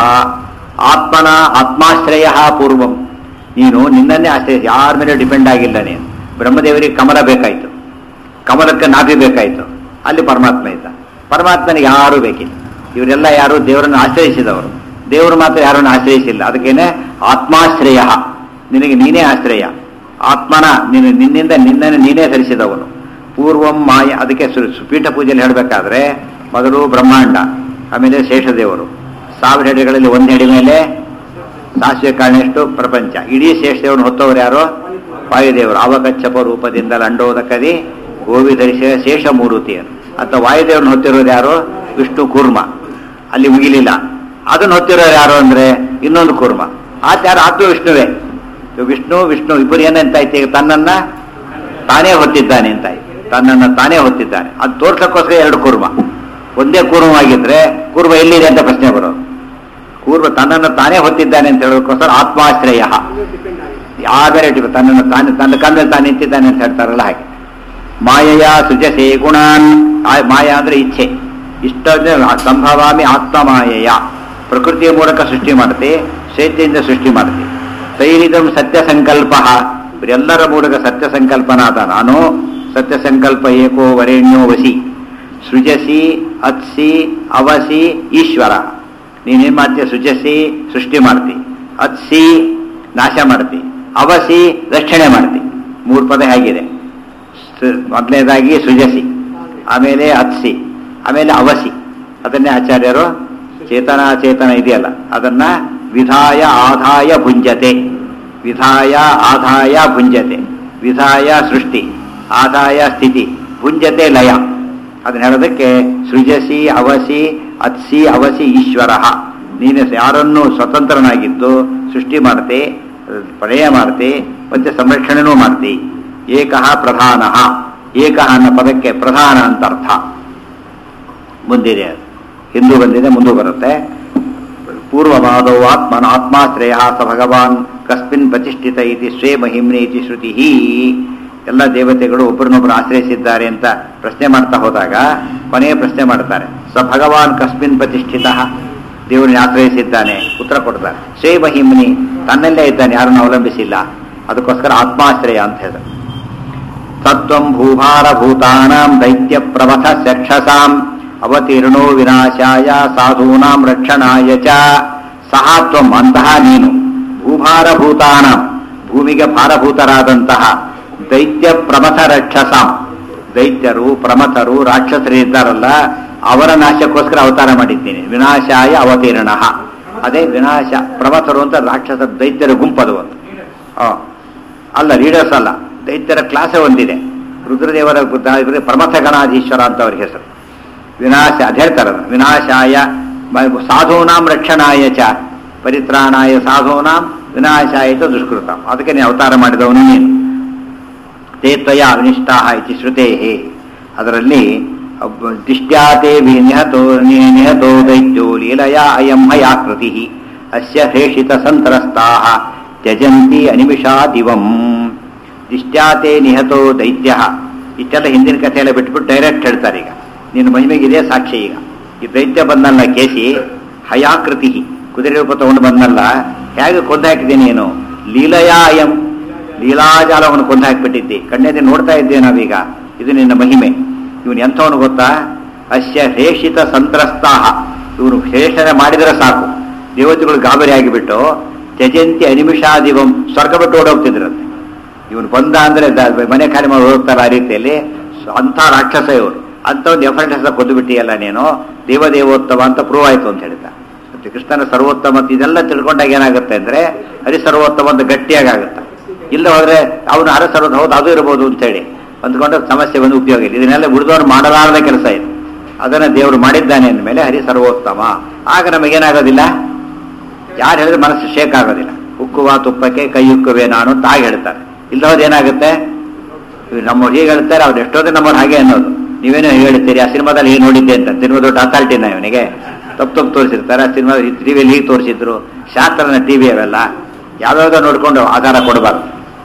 ಆತ್ಮನ ಆತ್ಮಾಶ್ರಯ ಪೂರ್ವಂ ನೀನು ನಿನ್ನನ್ನೇ ಆಶ್ರಯಿಸಿ ಯಾರ ಮೇಲೆ ಡಿಪೆಂಡ್ ಆಗಿಲ್ಲ ನೀನು ಬ್ರಹ್ಮದೇವರಿಗೆ ಕಮಲ ಬೇಕಾಯಿತು ಕಮಲಕ್ಕೆ ನಾಭಿ ಬೇಕಾಯಿತು ಅಲ್ಲಿ ಪರಮಾತ್ಮ ಇದ್ದ ಪರಮಾತ್ಮನಿಗೆ ಯಾರೂ ಬೇಕಿಲ್ಲ ಇವರೆಲ್ಲ ಯಾರು ದೇವರನ್ನು ಆಶ್ರಯಿಸಿದವರು ದೇವರು ಮಾತ್ರ ಯಾರನ್ನು ಆಶ್ರಯಿಸಿಲ್ಲ ಅದಕ್ಕೇನೆ ಆತ್ಮಾಶ್ರಯ ನಿನಗೆ ನೀನೇ ಆಶ್ರಯ ಆತ್ಮನ ನೀನು ನಿನ್ನಿಂದ ನಿನ್ನನ್ನು ನೀನೇ ಧರಿಸಿದವನು ಪೂರ್ವಂ ಮಾಯ ಅದಕ್ಕೆ ಸು- ಸು- ಪೀಠ ಪೂಜೆಯಲ್ಲಿ ಹೇಳಬೇಕಾದ್ರೆ ಮೊದಲು ಬ್ರಹ್ಮಾಂಡ ಆಮೇಲೆ ಶೇಷದೇವರು ಸಾವಿರ ಹೆಡೆಗಳಲ್ಲಿ ಒಂದು ಹೆಡೆ ಮೇಲೆ ಸಾಸಿವೆ ಕಾರಣೆಷ್ಟು ಪ್ರಪಂಚ ಇಡೀ ಶೇಷದೇವರನ್ನು ಹೊತ್ತವರು ಯಾರು ವಾಯುದೇವರು ಅವಕಚ್ಚಪ ರೂಪದಿಂದ ಲಂಡೋದಕದಿ ಗೋವಿ ಧರಿಸಿದ ಶೇಷ ಮೂರುತಿಯರು ಅಥವಾ ವಾಯುದೇವರನ್ನು ಹೊತ್ತಿರೋರು ಯಾರು ವಿಷ್ಣು ಕೂರ್ಮ ಅಲ್ಲಿ ಮುಗಿಲಿಲ್ಲ ಅದನ್ನು ಹೊತ್ತಿರೋರು ಯಾರು ಅಂದ್ರೆ ಇನ್ನೊಂದು ಕೂರ್ಮ ಆತ ಯಾರು ಆತ್ಮ ವಿಷ್ಣುವೇ ಇವಾಗ ವಿಷ್ಣು ವಿಷ್ಣು ಇಬ್ಬರು ಏನಂತಾಯ್ತು ಈಗ ತನ್ನನ್ನ ತಾನೇ ಹೊತ್ತಿದ್ದಾನೆ ಅಂತಾಯ್ತು ತನ್ನನ್ನ ತಾನೇ ಹೊತ್ತಿದ್ದಾನೆ ಅದು ತೋರ್ಸಕ್ಕೋಸ್ಕರ ಎರಡು ಕೂರ್ಮ ಒಂದೇ ಕೂರ್ಮವಾಗಿದ್ರೆ ಕೂರ್ಮ ಎಲ್ಲಿದೆ ಅಂತ ಪ್ರಶ್ನೆ ಬರೋದು ಕೂರ್ಮ ತನ್ನನ್ನು ತಾನೇ ಹೊತ್ತಿದ್ದಾನೆ ಅಂತ ಹೇಳೋದಕ್ಕೋಸ್ಕರ ಆತ್ಮಾಶ್ರಯ ಯಾರ ಬೇರೆ ಇಟ್ಟಿಲ್ಲ ತನ್ನನ್ನು ತಾನೇ ತನ್ನ ಕಣ್ಣಲ್ಲಿ ತಾನು ನಿಂತಿದ್ದಾನೆ ಅಂತ ಹೇಳ್ತಾರಲ್ಲ ಹಾಗೆ ಮಾಯಯ ಸೃಜಸೆ ಗುಣಾನ್ ಆ- ಮಾಯ ಅಂದ್ರೆ ಇಚ್ಛೆ ಇಷ್ಟ ಸಂಭವಾಮಿ ಆತ್ಮಮಾಯಯ ಪ್ರಕೃತಿಯ ಮೂಲಕ ಸೃಷ್ಟಿ ಮಾಡುತ್ತೆ ಚೈತ್ಯದಿಂದ ಸೃಷ್ಟಿ ಮಾಡುತ್ತೆ ತೈರಿದಂ ಸತ್ಯ ಸಂಕಲ್ಪ ಇವರೆಲ್ಲರ ಮೂಲಕ ಸತ್ಯ ಸಂಕಲ್ಪನಾದ ನಾನು ಸತ್ಯ ಸಂಕಲ್ಪ ಏಕೋ ವರೇಣ್ಯೋ ವಸಿ ಸೃಜಸಿ ಅತ್ಸಿ ಅವಸಿ ಈಶ್ವರ ನೀನೇನ್ ಮಾಡ್ತೀಯ ಸೃಜಸಿ ಸೃಷ್ಟಿ ಮಾಡ್ತಿ ಅತ್ಸಿ ನಾಶ ಮಾಡ್ತಿ ಅವಸಿ ರಕ್ಷಣೆ ಮಾಡ್ತಿ ಮೂರು ಪದ ಹೇಗಿದೆ ಸೃ- ಮೊದಲನೇದಾಗಿ ಸೃಜಸಿ ಆಮೇಲೆ ಅತ್ಸಿ ಆಮೇಲೆ ಅವಸಿ ಅದನ್ನೇ ಆಚಾರ್ಯರು ಚೇತನ ಚೇತನ ಇದೆಯಲ್ಲ ಅದನ್ನ ವಿಧಾಯ ಆದಾಯ ಭುಂಜತೆ ವಿಧಾಯ ಆದಾಯ ಭುಂಜತೆ ವಿಧಾಯ ಸೃಷ್ಟಿ ಆದಾಯ ಸ್ಥಿತಿ ಭುಂಜತೆ ಲಯ ಅದನ್ನ ಹೇಳೋದಕ್ಕೆ ಸೃಜಸಿ ಅವಸಿ ಅತ್ಸಿ ಅವಸಿ ಈಶ್ವರ ನೀನು ಯಾರನ್ನು ಸ್ವತಂತ್ರನಾಗಿದ್ದು ಸೃಷ್ಟಿ ಮಾಡ್ತೆ ಪ್ರಳಯ ಮಾಡ್ತೆ ಮತ್ತೆ ಸಂರಕ್ಷಣೆನೂ ಮಾಡ್ತಿ ಏಕಃ ಪ್ರಧಾನ ಏಕಃ ಅನ್ನೋ ಪದಕ್ಕೆ ಪ್ರಧಾನ ಅಂತ ಅರ್ಥ ಮುಂದಿದೆ ಅದು. ಹಿಂದೂ ಬಂದಿದೆ ಮುಂದೂ ಬರುತ್ತೆ ಪೂರ್ವವಾದೋ ಆತ್ಮನ ಆತ್ಮಾಶ್ರಯ ಸ ಭಗವಾನ್ ಕಸ್ಮಿನ್ ಪ್ರತಿಷ್ಠಿತ ಇತಿ ಸ್ವೇ ಮಹಿಮ್ನೆ ಇತಿ ಶ್ರುತಿ ಎಲ್ಲ ದೇವತೆಗಳು ಒಬ್ಬರನ್ನೊಬ್ಬರು ಆಶ್ರಯಿಸಿದ್ದಾರೆ ಅಂತ ಪ್ರಶ್ನೆ ಮಾಡ್ತಾ ಹೋದಾಗ ಕೊನೆಯ ಪ್ರಶ್ನೆ ಮಾಡ್ತಾರೆ ಸ ಭಗವಾನ್ ಕಸ್ಮಿನ್ ಪ್ರತಿಷ್ಠಿತ ದೇವರನ್ನ ಆಶ್ರಯಿಸಿದ್ದಾನೆ ಉತ್ತರ ಕೊಡ್ತಾರೆ ಸ್ವೇ ಮಹಿಮ್ನಿ ತನ್ನಲ್ಲೇ ಇದ್ದಾನೆ ಯಾರನ್ನು ಅವಲಂಬಿಸಿಲ್ಲ ಅದಕ್ಕೋಸ್ಕರ ಆತ್ಮಾಶ್ರಯ ಅಂತ ಹೇಳಿದ್ರು ತತ್ವಂ ಭೂಭಾರಭೂತಾನಾಂ ದೈತ್ಯ ಪ್ರವಥ ಚಕ್ಷಸಾಂ ಅವತೀರ್ಣೋ ವಿನಾಶಾಯ ಸಾಧೂನಾಂ ರಕ್ಷಣಾಯ ಚ ಸಹ ತ್ವಂ ಅಂತಹ ನೀನು ಭೂಭಾರಭೂತಾನಾಂ ಭೂಮಿಗೆ ಭಾರಭೂತರಾದಂತಹ ದೈತ್ಯ ಪ್ರಮಥ ರಕ್ಷಸಾಂ ದೈತ್ಯರು ಪ್ರಮಥರು ರಾಕ್ಷಸರು ಇದ್ದಾರಲ್ಲ ಅವರ ನಾಶಕ್ಕೋಸ್ಕರ ಅವತಾರ ಮಾಡಿದ್ದೀನಿ ವಿನಾಶಾಯ ಅವತೀರ್ಣ ಅದೇ ವಿನಾಶ ಪ್ರಮಥರು ಅಂತ ರಾಕ್ಷಸ ದೈತ್ಯರ ಗುಂಪದು ಅಂತ ಆ. ಅಲ್ಲ ಲೀಡರ್ಸ್ ಅಲ್ಲ ದೈತ್ಯರ ಕ್ಲಾಸೇ ಒಂದಿದೆ ರುದ್ರದೇವರ ಬುದ್ಧ- ಇವ್ರಿಗೆ ಪ್ರಮಥ ಗಣಾಧೀಶ್ವರ ಅಂತ ಅವ್ರ ಹೆಸರು ವಿನಾಶ ಅದ್ ಹೇಳ್ತಾರೆ ಅದನ್ನ. ವಿನಾಶಾಯ ಮ- ಸಾಧೂನಾಂ ರಕ್ಷಣಾಯ ಚ ಪರಿತ್ರಾಣಾಯ ಸಾಧೂನಾಂ ವಿನಾಶಾಯ ಚ ದುಷ್ಕೃತ ಅದಕ್ಕೆ ನೀನು ಅವತಾರ ಮಾಡಿದವನು ನೀನು ತೇ ತ್ವಯ ಅನಿಷ್ಟಾ ಇತಿ ಶ್ರುತೇ ಅದರಲ್ಲಿ ಒಬ್ಬ ದಿಷ್ಟ್ಯಾತೆ ವಿ- ನಿಹತೋ ನಿ- ನಿಹತೋ ದೈತ್ಯೋ ಲೀಲಯ ಅಯಂ ಹಯಾಕೃತಿ ಅಸ್ಯ ಹೇಷಿತ ಸಂತ್ರಸ್ತಾ ತ್ಯಜಂತಿ ಅನಿಮಿಷಾ ದಿವಂ ದಿಷ್ಟ್ಯಾತೆ ನಿಹತೋ ದೈತ್ಯ ಇಷ್ಟೆಲ್ಲ ಹಿಂದಿನ ಕಥೆಯೆಲ್ಲ ಬಿಟ್ಬಿಟ್ಟು ಡೈರೆಕ್ಟ್ ಹೇಳ್ತಾರೆ ಈಗ ನಿನ್ನ ಮಹಿಮೆಗೆ ಇದೇ ಸಾಕ್ಷಿ ಈಗ ಈ ದೈತ್ಯ ಬಂದಲ್ಲ ಕೇಸಿ ಹಯಾಕೃತಿ ಕುದುರೆ ರೂಪ ತಗೊಂಡು ಬಂದಲ್ಲ ಹೇಗೆ ಕೊಂದು ಹಾಕಿದ್ದೀನಿ ನೀನು ಲೀಲಯಾ ಅಯಂ ಲೀಲಾಜಾಲವನ್ನು ಕೊಂದು ಹಾಕಿಬಿಟ್ಟಿದ್ದಿ ಕಣ್ಣೆದೆ ನೋಡ್ತಾ ಇದ್ದೇವೆ ನಾವೀಗ ಇದು ನಿನ್ನ ಮಹಿಮೆ ಇವನು ಎಂಥವನು ಗೊತ್ತಾ ಅಸ್ಯ ಹೇಷಿತ ಸಂತ್ರಸ್ತಾಹ ಇವನು ಹೇಷಣೆ ಮಾಡಿದರೆ ಸಾಕು ದೇವತೆಗಳು ಗಾಬರಿ ಆಗಿಬಿಟ್ಟು ತ್ಯಜಂತಿ ಅನಿಮಿಷಾದಿವಂ ಸ್ವರ್ಗ ಬಿಟ್ಟು ಓಡೋಗ್ತಿದ್ರಂತೆ ಇವನು ಬಂದ ಅಂದ್ರೆ ದ- ಮನೆ ಖಾಲಿ ಮಾಡಿ ಹೋಗ್ತಾರೆ ಆ ರೀತಿಯಲ್ಲಿ ಸೊ ಅಂಥ ರಾಕ್ಷಸ ಇವರು ಅಂತ ಒಂದು ಎಫರ್ಟ್ ಹೆಸರು ಕೊಂದು ಬಿಟ್ಟಿಯಲ್ಲ ನೀನು ದೇವದೇವೋತ್ತಮ ಅಂತ ಪ್ರೂವ್ ಆಯ್ತು ಅಂತ ಹೇಳಿದ ಮತ್ತೆ ಕೃಷ್ಣನ ಸರ್ವೋತ್ತಮ ಅಂತ ಇದೆಲ್ಲ ತಿಳ್ಕೊಂಡಾಗ ಏನಾಗುತ್ತೆ ಅಂದ್ರೆ ಹರಿ ಸರ್ವೋತ್ತಮ ಅಂತ ಗಟ್ಟಿಯಾಗಿ ಆಗುತ್ತೆ ಇಲ್ಲ ಹೋದ್ರೆ ಅವನು ಹರ ಸರ್ವೋತ್ತ ಹೌದು ಅದು ಇರ್ಬೋದು ಅಂತೇಳಿ ಅಂದ್ಕೊಂಡು ಸಮಸ್ಯೆ ಒಂದು ಉಪಯೋಗ ಇಲ್ಲ ಇದನ್ನೆಲ್ಲ ಉಳಿದವನು ಮಾಡಲಾರದ ಕೆಲಸ ಇದು ಅದನ್ನ ದೇವರು ಮಾಡಿದ್ದಾನೆ ಅಂದಮೇಲೆ ಹರಿ ಸರ್ವೋತ್ತಮ ಆಗ ನಮಗೇನಾಗೋದಿಲ್ಲ ಯಾರು ಹೇಳಿದ್ರೆ ಮನಸ್ಸು ಶೇಕ್ ಆಗೋದಿಲ್ಲ ಉಕ್ಕುವ ತುಪ್ಪಕ್ಕೆ ಕೈ ಉಕ್ಕುವೆ ನಾನು ಅಂತ ಹಾಗೆ ಹೇಳ್ತಾರೆ ಇಲ್ಲದವ್ರು ಏನಾಗುತ್ತೆ ಇವ್ರು ನಮ್ಮವ್ರು ಹೀಗೆ ಹೇಳ್ತಾರೆ ಅವ್ರು ಎಷ್ಟೋದ್ರೆ ನಮ್ಮವ್ರು ಹಾಗೆ ಅನ್ನೋದು ನೀವೇನೋ ಹೇಳ್ತೀರಿ ಆ ಸಿನಿಮಾದಲ್ಲಿ ಹೀಗೆ ನೋಡಿದ್ದೆ ಅಂತ ಸಿನಿಮಾ ದೊಡ್ಡ ಅಥಾರಿಟಿನ ಇವನಿಗೆ ತಪ್ಪು ತಪ್ಪು ತೋರಿಸಿರ್ತಾರೆ ಆ ಸಿನಿಮಾ ಟಿವಿಯಲ್ಲಿ ಹೀಗೆ ತೋರಿಸಿದ್ರು ಶಾಸ್ತ್ರನ ಟಿವಿ ಅವೆಲ್ಲ ಯಾವ್ಯಾವ್ದೋ ನೋಡ್ಕೊಂಡು ಆಧಾರ ಕೊಡಬಾರ್ದು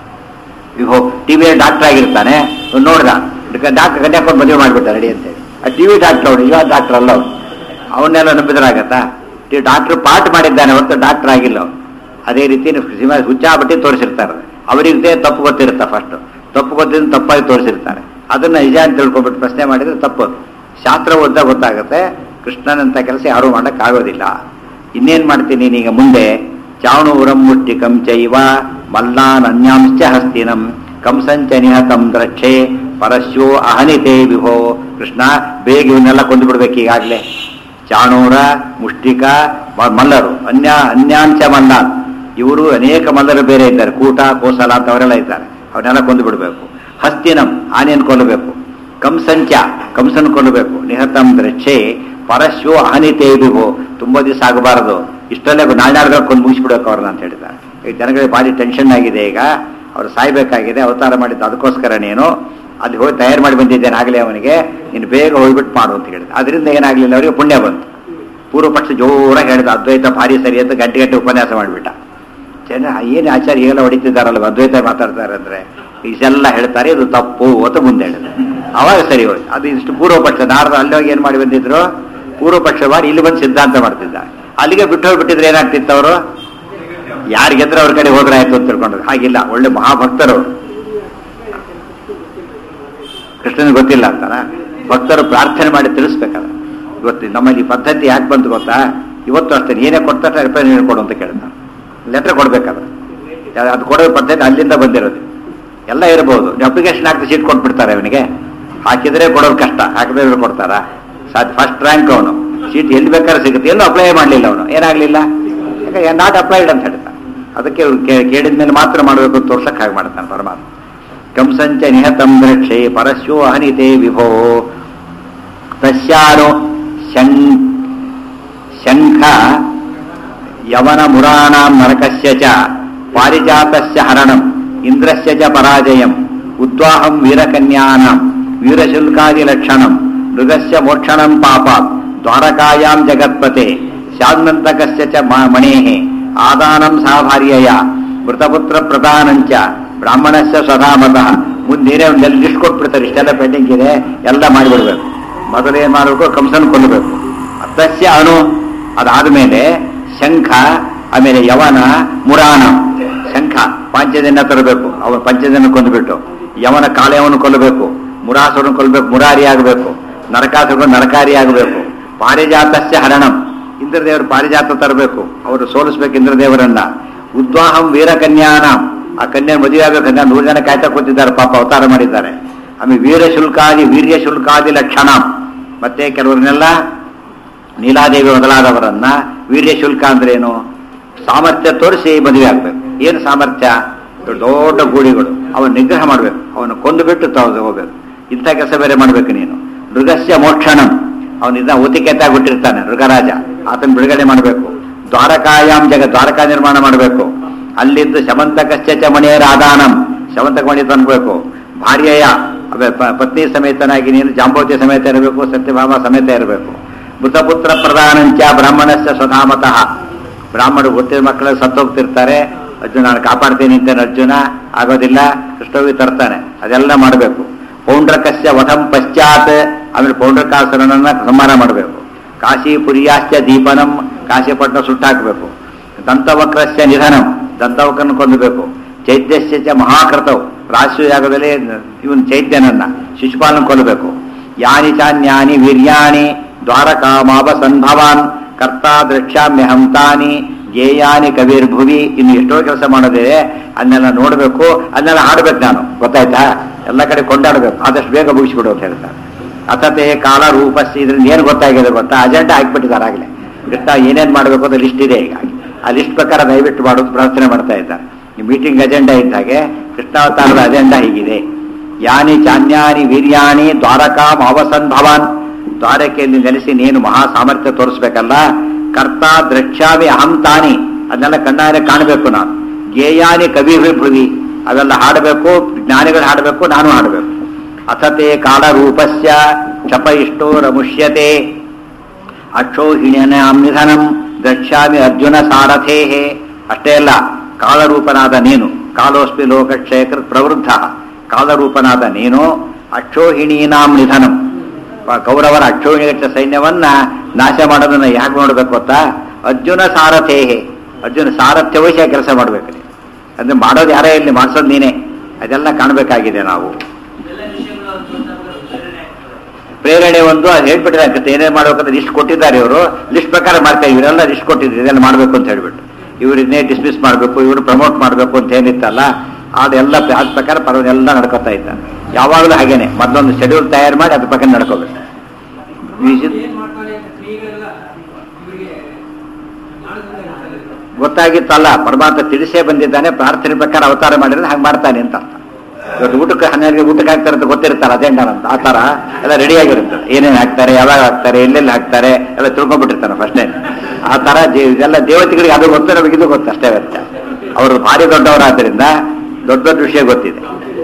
ಈಗ ಹೋಗಿ ಟಿವಿಯಲ್ಲಿ ಡಾಕ್ಟರ್ ಆಗಿರ್ತಾನೆ ಅವ್ನು ನೋಡ್ದ ಡಾಕ್ಟರ್ ಕನ್ಯಾಕೊಂಡು ಮದುವೆ ಮಾಡಿಬಿಟ್ಟ ರೆಡಿ ಅಂತೇಳಿ ಆ ಟಿವಿ ಡಾಕ್ಟರ್ ಅವನು ಇವಾಗ ಡಾಕ್ಟರ್ ಅಲ್ಲ ಅವನು ಅವನ್ನೆಲ್ಲ ನಂಬಿದ್ರಾಗತ್ತಾ ಡಾಕ್ಟರ್ ಪಾಠ ಮಾಡಿದ್ದಾನೆ ಹೊರತು ಡಾಕ್ಟರ್ ಆಗಿಲ್ಲ ಅವನು ಅದೇ ರೀತಿ ಸಿನಿಮಾ ಹುಚ್ಚಾಬಟ್ಟಿ ತೋರಿಸಿರ್ತಾರೆ ಅವರಿಗೆ ತಪ್ಪು ಗೊತ್ತಿರುತ್ತೆ ಫಸ್ಟ್ ತಪ್ಪು ಗೊತ್ತಿದ್ದು ತಪ್ಪಾಗಿ ತೋರಿಸಿರ್ತಾರೆ ಅದನ್ನ ನಿಜ ಅಂತ ತಿಳ್ಕೊಂಡ್ಬಿಟ್ಟು ಪ್ರಶ್ನೆ ಮಾಡಿದ್ರೆ ತಪ್ಪು ಶಾಸ್ತ್ರ ಓದ್ದ ಗೊತ್ತಾಗುತ್ತೆ ಕೃಷ್ಣನಂತ ಕೆಲಸ ಯಾರೂ ಮಾಡೋಕ್ಕಾಗೋದಿಲ್ಲ ಇನ್ನೇನ್ ಮಾಡ್ತೀನಿ ನೀನೀಗ ಮುಂದೆ ಚಾಣೂರಂ ಮುಷ್ಟಿಕಂ ಚೈವ ಮಲ್ಲಾನ್ ಅನ್ಯಾಂಶ್ಚ ಹಸ್ತಿನಂ ಕಂಸಂಚ ನಿಹತಂ ದ್ರಕ್ಷೆ ಪರಶ್ಯೋ ಅಹನಿತೇ ವಿಭೋ ಕೃಷ್ಣ ಬೇಗ ಇವನ್ನೆಲ್ಲ ಕೊಂದು ಬಿಡ್ಬೇಕು ಈಗಾಗಲೇ ಚಾಣೂರ ಮುಷ್ಟಿಕ ಮ- ಮಲ್ಲರು ಅನ್ಯ ಅನ್ಯಾಂಚ ಮಲ್ಲಾನ್ ಇವರು ಅನೇಕ ಮಲ್ಲರು ಬೇರೆ ಇದ್ದಾರೆ ಕೂಟ ಕೋಸಲ ಅಂತ ಅವರೆಲ್ಲ ಇದ್ದಾರೆ ಅವನ್ನೆಲ್ಲ ಕೊಂದು ಬಿಡಬೇಕು ಹಸ್ತಿನಂ ಆನೆಯನ್ನು ಕೊಲ್ಲಬೇಕು ಕಂಸಂಚ ಕಂಸನ್ ಕೊಲ್ಲಬೇಕು ನಿಹತಂ ದ್ರಕ್ಷೆ ಪರಶ್ಯೋ ಅಹನಿತೇ ವಿಭೋ ತುಂಬಾ ದಿವಸ ಆಗಬಾರದು ಇಷ್ಟಲ್ಲೇ ನಾಳೆ ನಾಡ್ಗಳು ಕೊಂದು ಮುಗಿಸ್ಬಿಡ್ಬೇಕು ಅವ್ರನ್ನ ಅಂತ ಹೇಳಿದ್ದಾರೆ ಈಗ ಜನಗಳಿಗೆ ಭಾರಿ ಟೆನ್ಷನ್ ಆಗಿದೆ ಈಗ ಅವ್ರು ಸಾಯ್ಬೇಕಾಗಿದೆ ಅವತಾರ ಮಾಡಿದ್ದು ಅದಕ್ಕೋಸ್ಕರ ನೀನು ಅಲ್ಲಿ ಹೋಗಿ ತಯಾರು ಮಾಡಿ ಬಂದಿದ್ದೇನೆ ಆಗಲೇ ಅವನಿಗೆ ನೀನು ಬೇಗ ಹೋಗ್ಬಿಟ್ಟು ಮಾಡು ಅಂತ ಹೇಳಿದ ಅದರಿಂದ ಏನಾಗಲಿಲ್ಲ ಅವರಿಗೆ ಪುಣ್ಯ ಬಂತು ಪೂರ್ವ ಪಕ್ಷ ಜೋರಾಗಿ ಹೇಳಿದ ಅದ್ವೈತ ಭಾರಿ ಸರಿ ಅಂತ ಗಂಟೆ ಗಂಟೆ ಉಪನ್ಯಾಸ ಮಾಡಿಬಿಟ್ಟ ಜನ ಏನು ಆಚಾರ್ಯ ಈಗೆಲ್ಲ ಹೊಡಿತಿದ್ದಾರಲ್ವ ಅದ್ವೈತ ಮಾತಾಡ್ತಾರೆ ಅಂದ್ರೆ ಇಷ್ಟೆಲ್ಲ ಹೇಳ್ತಾರೆ ಇದು ತಪ್ಪು ಅಂತ ಮುಂದೆ ಹೇಳಿದ್ರು ಅವಾಗ ಸರಿ ಹೋಯ್ತು ಅದು ಇಷ್ಟು ಪೂರ್ವ ಪಕ್ಷ ನಾರದ ಅಲ್ಲಿ ಹೋಗಿ ಏನ್ ಮಾಡಿ ಬಂದಿದ್ರು ಪೂರ್ವ ಪಕ್ಷ ಮಾಡಿ ಇಲ್ಲಿ ಬಂದು ಸಿದ್ಧಾಂತ ಮಾಡ್ತಿದ್ದ ಅಲ್ಲಿಗೆ ಬಿಟ್ಟು ಹೋಗ್ಬಿಟ್ಟಿದ್ರೆ ಏನಾಗ್ತಿತ್ತು ಅವರು ಯಾರು ಗೆದ್ರೆ ಅವ್ರ ಕಡೆ ಹೋದ್ರೆ ಆಯ್ತು ಅಂತ ತಿಳ್ಕೊಂಡ್ರು ಹಾಗಿಲ್ಲ ಒಳ್ಳೆ ಮಹಾಭಕ್ತರು ಕೃಷ್ಣನಿಗೆ ಗೊತ್ತಿಲ್ಲ ಅಂತಾನ ಭಕ್ತರು ಪ್ರಾರ್ಥನೆ ಮಾಡಿ ತಿಳಿಸ್ಬೇಕಲ್ಲ ಇವತ್ತು ನಮ್ಮಲ್ಲಿ ಈ ಪದ್ಧತಿ ಯಾಕೆ ಬಂತು ಗೊತ್ತಾ ಇವತ್ತು ಅಷ್ಟೇ ಏನೇ ಕೊಡ್ತಾರೆ ರಿಪೇರಿ ನೀನು ಕೊಡು ಅಂತ ಕೇಳ್ತಾನೆ ಲೆಟರ್ ಕೊಡ್ಬೇಕಲ್ಲ ಯಾ- ಅದು ಕೊಡೋ ಪದ್ಧತಿ ಅಲ್ಲಿಂದ ಬಂದಿರೋದು ಎಲ್ಲ ಇರಬಹುದು ಅಪ್ಲಿಕೇಶನ್ ಹಾಕಿ ಸೀಟ್ ಕೊಟ್ಬಿಡ್ತಾರೆ ಅವನಿಗೆ ಹಾಕಿದ್ರೆ ಕೊಡೋದು ಕಷ್ಟ ಹಾಕದೇ ಇದ್ರೆ ಕೊಡ್ತಾರ ಸಾಧ್ಯ ಫಸ್ಟ್ ರ್ಯಾಂಕ್ ಅವನು ಸೀಟ್ ಎಲ್ಲಿ ಬೇಕಾದ್ರೆ ಸಿಗುತ್ತೆ ಎಲ್ಲೂ ಅಪ್ಲೈ ಮಾಡಲಿಲ್ಲ ಅವನು ಏನಾಗ್ಲಿಲ್ಲ ಯಾಕೆ ನಾಟ್ ಅಪ್ಲೈಡ್ ಅಂತ ಹೇಳ್ತಾನೆ ಅದಕ್ಕೆ ಅವ್ರು ಕೇಳಿದ ಮೇಲೆ ಮಾತ್ರ ಮಾಡಬೇಕು ಅಂತ ತೋರ್ಸಕ್ ಹಾಗೆ ಮಾಡ್ತಾನೆ ಪರಮಾತ್ಮ ಕಂಸಂಚ ನಿಹತಂ ದ್ರಕ್ಷೆ ಪರಸ್ಯೋ ಅಹನಿತೆ ವಿಭೋ ತಸ್ಯಾನು ಶಂ ಶಂಖ ಯವನ ಮುರಾಣಾಂ ನರಕಸ್ಯ ಚ ಪಾರಿಜಾತಸ್ಯ ಹರಣಂ ಇಂದ್ರಸ್ಯ ಚ ಪರಾಜಯಂ ಉದ್ವಾಹಂ ವೀರಕನ್ಯಾನಾಂ ವೀರಶುಲ್ಕಾದಿ ಲಕ್ಷಣಂ ಮೃಗಸ್ಯ ಮೋಕ್ಷಣಂ ಪಾಪಾತ್ ದ್ವಾರಕಾಯಾಂ ಜಗತ್ಪತೆ ಶಾಂತಕಸ್ಯ ಚ ಮ- ಮಣೇಃ ಆದಾನಂ ಸಹ ಭಾರ್ಯಯ ಮೃತಪುತ್ರ ಪ್ರಧಾನಂಚ ಬ್ರಾಹ್ಮಣಸ್ಯ ಸ್ವಧಾಮತಃ ಮುಂದೇನೆ ಒಂದು ಲಿಸ್ಟ್ ಕೊಟ್ಬಿಡ್ತಾರೆ ಇಷ್ಟೆಲ್ಲ ಪೆಂಡಿಂಗ್ ಇದೆ ಎಲ್ಲ ಮಾಡಿಬಿಡ್ಬೇಕು ಮೊದಲೇನ್ ಮಾಡಬೇಕು ಕಂಸನ್ ಕೊಲ್ಲಬೇಕು ತಸ್ಯ ಅಣು ಅದಾದ್ಮೇಲೆ ಶಂಖ ಆಮೇಲೆ ಯವನ ಮುರಾಣ ಶಂಖ ಪಂಚಜನ್ಯ ತರಬೇಕು ಅವನು ಪಂಚಜನ್ಯ ಕೊಂದುಬಿಟ್ಟು ಯವನ ಕಾಳೆಯವನು ಕೊಲ್ಲಬೇಕು ಮುರಾಸುರನ್ನು ಕೊಲ್ಲಬೇಕು ಮುರಾರಿ ಆಗಬೇಕು ನರಕಾಸುರ ನರಕಾರಿ ಆಗಬೇಕು ಪಾರಿಜಾತಸ್ಯ ಹರಣಂ ಇಂದ್ರದೇವರು ಪಾರಿಜಾತ ತರಬೇಕು ಅವರು ಸೋಲಿಸ್ಬೇಕು ಇಂದ್ರದೇವರನ್ನ ಉದ್ವಾಹಂ ವೀರಕನ್ಯಾನ ಆ ಕನ್ಯಾ ಮದುವೆ ಆಗಬೇಕಂದ್ರೆ ನೂರು ಜನ ಕಾಯ್ತಾ ಕೂತಿದ್ದಾರೆ ಪಾಪ ಅವತಾರ ಮಾಡಿದ್ದಾರೆ ಆಮೇಲೆ ವೀರ ಶುಲ್ಕಾದಿ ವೀರ್ಯ ಶುಲ್ಕಾದಿ ಲಕ್ಷಣ ಮತ್ತೆ ಕೆಲವರನ್ನೆಲ್ಲ ನೀಲಾದೇವಿ ಮೊದಲಾದವರನ್ನ ವೀರ್ಯ ಶುಲ್ಕ ಅಂದ್ರೆ ಏನು ಸಾಮರ್ಥ್ಯ ತೋರಿಸಿ ಮದುವೆ ಆಗ್ಬೇಕು ಏನು ಸಾಮರ್ಥ್ಯ ದೊಡ್ಡ ದೊಡ್ಡ ಗೂಳಿಗಳು ಅವನು ನಿಗ್ರಹ ಮಾಡಬೇಕು ಅವನು ಕೊಂದು ಬಿಟ್ಟು ತಾವು ಹೋಗ್ಬೇಕು ಇಂಥ ಕೆಲಸ ಬೇರೆ ಮಾಡ್ಬೇಕು ನೀನು ಮೃಗಸ್ಯ ಮೋಕ್ಷಣಂ ಅವನಿಂದ ಒತಿಕೆತ್ತಾಗ್ಬಿಟ್ಟಿರ್ತಾನೆ ಮೃಗರಾಜ ಆತನ ಬಿಡುಗಡೆ ಮಾಡಬೇಕು ದ್ವಾರಕಾಯಾಮ್ ಜಗ ದ್ವಾರಕಾ ನಿರ್ಮಾಣ ಮಾಡಬೇಕು ಅಲ್ಲಿದ್ದು ಶಮಂತಕಶ್ಚ ಚ ಮಣಿಯರ ಆದಾನಂ ಶಮಂತಕ ಮಣಿ ತಂದ್ಬೇಕು ಭಾರ್ಯೆಯ ಅವೆ ಪ- ಪತ್ನಿ ಸಮೇತನಾಗಿ ನೀನು ಜಾಂಬೋತಿ ಸಮೇತ ಇರಬೇಕು ಸತ್ಯಭಾಮ ಸಮೇತ ಇರಬೇಕು ಮೃತಪುತ್ರ ಪ್ರಧಾನಂಚ ಬ್ರಾಹ್ಮಣಸ್ಯ ಸ್ವಧಾಮತಃ ಬ್ರಾಹ್ಮಣರು ಗೊತ್ತಿದ ಮಕ್ಕಳು ಸತ್ತೋಗ್ತಿರ್ತಾರೆ ಅರ್ಜುನ ನಾನು ಕಾಪಾಡ್ತೀನಿ ಅಂತೇನೆ ಅರ್ಜುನ ಆಗೋದಿಲ್ಲ ಕೃಷ್ಣವಿ ತರ್ತಾನೆ ಅದೆಲ್ಲ ಮಾಡಬೇಕು ಪೌಂಡ್ರಕಸ್ಯ ವಧಂ ಪಶ್ಚಾತ್ ಆಮೇಲೆ ಪೌಂಡ್ರಕಾಸುರನನ್ನ ಸಂಹಾರ ಮಾಡಬೇಕು ಕಾಶಿಪುರಿಯಾಶ್ಚ ದೀಪನಂ ಕಾಶಿಪಟ್ಟಣ ಸುಟ್ಟಾಕಬೇಕು ದಂತವಕ್ರಸ್ಯ ನಿಧನಂ ದಂತವಕ್ರನ್ನು ಕೊಂದಬೇಕು ಚೈತ್ಯಸ್ಯ ಚ ಮಹಾಕೃತವು ರಾಷ್ಟ್ರಯಾಗದಲ್ಲಿ ಇವನ್ ಚೈತ್ಯನನ್ನ ಶಿಶುಪಾಲನ ಕೊಲ್ಲಬೇಕು ಯಾನಿ ಚಾನ್ಯಾನಿ ವೀರ್ಯಾಣಿ ದ್ವಾರಕಾಮಾವ ಸಂಭವಾನ್ ಕರ್ತ ದ್ರಕ್ಷ್ಯಾಮ್ಯ ಹಂತಾನಿ ಗೇಯಾನಿ ಕವಿರ್ಭುವಿ ಇನ್ನು ಎಷ್ಟೋ ಕೆಲಸ ಮಾಡೋದಿದೆ ಅದನ್ನೆಲ್ಲ ನೋಡಬೇಕು ಅದನ್ನೆಲ್ಲ ಹಾಡ್ಬೇಕು ನಾನು ಗೊತ್ತಾಯ್ತಾ ಎಲ್ಲ ಕಡೆ ಕೊಂಡಾಡ್ಬೇಕು ಆದಷ್ಟು ಬೇಗ ಮುಗಿಸ್ಬಿಡು ಅಂತ ಹೇಳ್ತಾರೆ ಅಥತೆ ಕಾಲ ರೂಪಸ್ಸಿ ಇದ್ರಿಂದ ಏನು ಗೊತ್ತಾಗಿದೆ ಗೊತ್ತಾ ಅಜೆಂಡಾ ಹಾಕ್ಬಿಟ್ಟಿದ್ದಾರೆ ಆಗಲೇ ಕೃಷ್ಣ ಏನೇನು ಮಾಡಬೇಕು ಅಂತ ಲಿಸ್ಟ್ ಇದೆ ಈಗ ಆ ಲಿಸ್ಟ್ ಪ್ರಕಾರ ದಯವಿಟ್ಟು ಮಾಡೋದು ಪ್ರಾರ್ಥನೆ ಮಾಡ್ತಾ ಇದ್ದಾರೆ ಈ ಮೀಟಿಂಗ್ ಅಜೆಂಡಾ ಇದ್ದ ಹಾಗೆ ಕೃಷ್ಣಾವತಾರದ ಅಜೆಂಡಾ ಹೀಗಿದೆ ಯಾನಿ ಚಾನ್ಯಾನಿ ವೀರ್ಯಾಣಿ ದ್ವಾರಕಾಂ ಅವಸನ್ ಭವಾನ್ ದ್ವಾರಕೆಯಲ್ಲಿ ನೆಲೆಸಿ ನೀನು ಮಹಾ ಸಾಮರ್ಥ್ಯ ತೋರಿಸ್ಬೇಕಲ್ಲ ಕರ್ತ ದ್ರಕ್ಷ್ಯಾಮಿ ಅಹಂ ತಾನಿ ಅದನ್ನೆಲ್ಲ ಕಣ್ಣಾರೆ ಕಾಣಬೇಕು ನಾನು ಗೇಯಾನಿ ಕವಿ ಭೃವಿ ಅವೆಲ್ಲ ಹಾಡಬೇಕು ಜ್ಞಾನಿಗಳು ಹಾಡಬೇಕು ನಾನು ಹಾಡಬೇಕು ಅಥತೆ ಕಾಲ ರೂಪಸ್ಯ ಚಪ ಇಷ್ಟೋ ರಮುಷ್ಯತೆ ಅಕ್ಷೋಹಿಣ್ಯನಾಂ ನಿಧನಂ ದ್ರಕ್ಷ್ಯಾಮಿ ಅರ್ಜುನ ಸಾರಥೇ ಅಷ್ಟೇ ಅಲ್ಲ ಕಾಲರೂಪನಾದ ನೀನು ಕಾಲೋಸ್ಮಿ ಲೋಕಕ್ಷಯಕೃತ್ ಪ್ರವೃದ್ಧ ಕಾಲರೂಪನಾದ ನೀನು ಅಕ್ಷೋಹಿಣೀನಾಂ ನಿಧನಂ ಪ- ಕೌರವರ ಅಕ್ಷೋಹಿಣಿಗಟ್ಟ ಸೈನ್ಯವನ್ನ ನಾಶ ಮಾಡೋದನ್ನ ಯಾಕೆ ನೋಡ್ಬೇಕು ಗೊತ್ತಾ ಅರ್ಜುನ ಸಾರಥೇ ಅರ್ಜುನ ಸಾರಥ್ಯ ವಹಿಸಿ ಕೆಲಸ ಮಾಡ್ಬೇಕು ನೀನು ಅಂದ್ರೆ ಮಾಡೋದು ಯಾರೇ ಇಲ್ಲಿ ಮಾಡಿಸೋದು ನೀನೇ ಅದೆಲ್ಲ ಕಾಣಬೇಕಾಗಿದೆ ನಾವು ಎಲ್ಲ ವಿಷಯಗಳು ಅವ್ರು ಗೊತ್ತಾಗ್ಬೇಕು, ಪ್ರೇರಣೆ ಆಗ್ತದೆ. ಪ್ರೇರಣೆ ಒಂದು ಅದು ಹೇಳ್ಬಿಟ್ಟಿದ್ದಾರೆ ಏನೇನು ಮಾಡ್ಬೇಕಂತ ಲಿಸ್ಟ್ ಕೊಟ್ಟಿದ್ದಾರೆ ಇವರು ಲಿಸ್ಟ್ ಪ್ರಕಾರ ಮಾಡ್ತಾ ಇವರೆಲ್ಲ ಲಿಸ್ಟ್ ಕೊಟ್ಟಿದ್ರು ಇದೆಲ್ಲ ಮಾಡಬೇಕು ಅಂತ ಹೇಳ್ಬಿಟ್ಟು ಇವ್ರು ಇದನ್ನೇ ಡಿಸ್ಮಿಸ್ ಮಾಡಬೇಕು ಇವರು ಪ್ರಮೋಟ್ ಮಾಡಬೇಕು ಅಂತ ಏನಿತ್ತಲ್ಲ ಅದೆಲ್ಲ ಅದ್ ಪ್ರಕಾರ ಪರ್ವ ಎಲ್ಲ ನಡ್ಕೋತಾ ಇದ್ದ ಯಾವಾಗಲೂ ಹಾಗೇನೆ ಮೊದಲೊಂದು ಶೆಡ್ಯೂಲ್ ತಯಾರು ಮಾಡಿ ಅದ್ರ ಪ್ರಕಾರ ನಡ್ಕೋಬೇಕು ವಿಶ್- ಏನ್ ಮಾಡ್ತಾರೆ ಅಂತ ಕ್ರಿಯೆಗಳೆಲ್ಲ ಇವರಿಗೆ ಜ್ಞಾನದಿಂದ ಇರ್ತದೆ. ಗೊತ್ತಾಗಿತ್ತಲ್ಲ ಪರಮಾತ್ಮ ತಿಳಿಸೇ ಬಂದಿದ್ದಾನೆ ಪ್ರಾರ್ಥನೆ ಪ್ರಕಾರ ಅವತಾರ ಮಾಡಿದ್ರೆ ಹಾಗೆ ಮಾಡ್ತಾನೆ ಅಂತ ಅರ್ಥ ಇವತ್ತು ಊಟಕ್ಕೆ ಹನ್ನೆರಡು ಊಟಕ್ಕೆ ಹಾಕ್ತಾರೆ ಅಂತ ಗೊತ್ತಿರ್ತಾರೆ ಅಜೆಂಡಾ ಅಂತ ಆ ಥರ ಎಲ್ಲ ರೆಡಿ ಆಗಿರುತ್ತೆ ಏನೇನು ಹಾಕ್ತಾರೆ ಯಾವಾಗ ಹಾಕ್ತಾರೆ ಎಲ್ಲೆಲ್ಲಿ ಹಾಕ್ತಾರೆ ಎಲ್ಲ ತಿಳ್ಕೊಂಡ್ಬಿಟ್ಟಿರ್ತಾನೆ ಫಸ್ಟೇ ಆ ಥರ ಜೀ- ಇದೆಲ್ಲ ದೇವತೆಗಳಿಗೆ ಅದು ಗೊತ್ತು ನಮಗೆ ಇದು ಗೊತ್ತು ಅಷ್ಟೇ ವ್ಯತ್ಯಾಸ ಅವರು ಭಾರಿ ದೊಡ್ಡವರಾದ್ದರಿಂದ ದೊಡ್ಡ ದೊಡ್ಡ ವಿಷಯ ಗೊತ್ತಿದೆ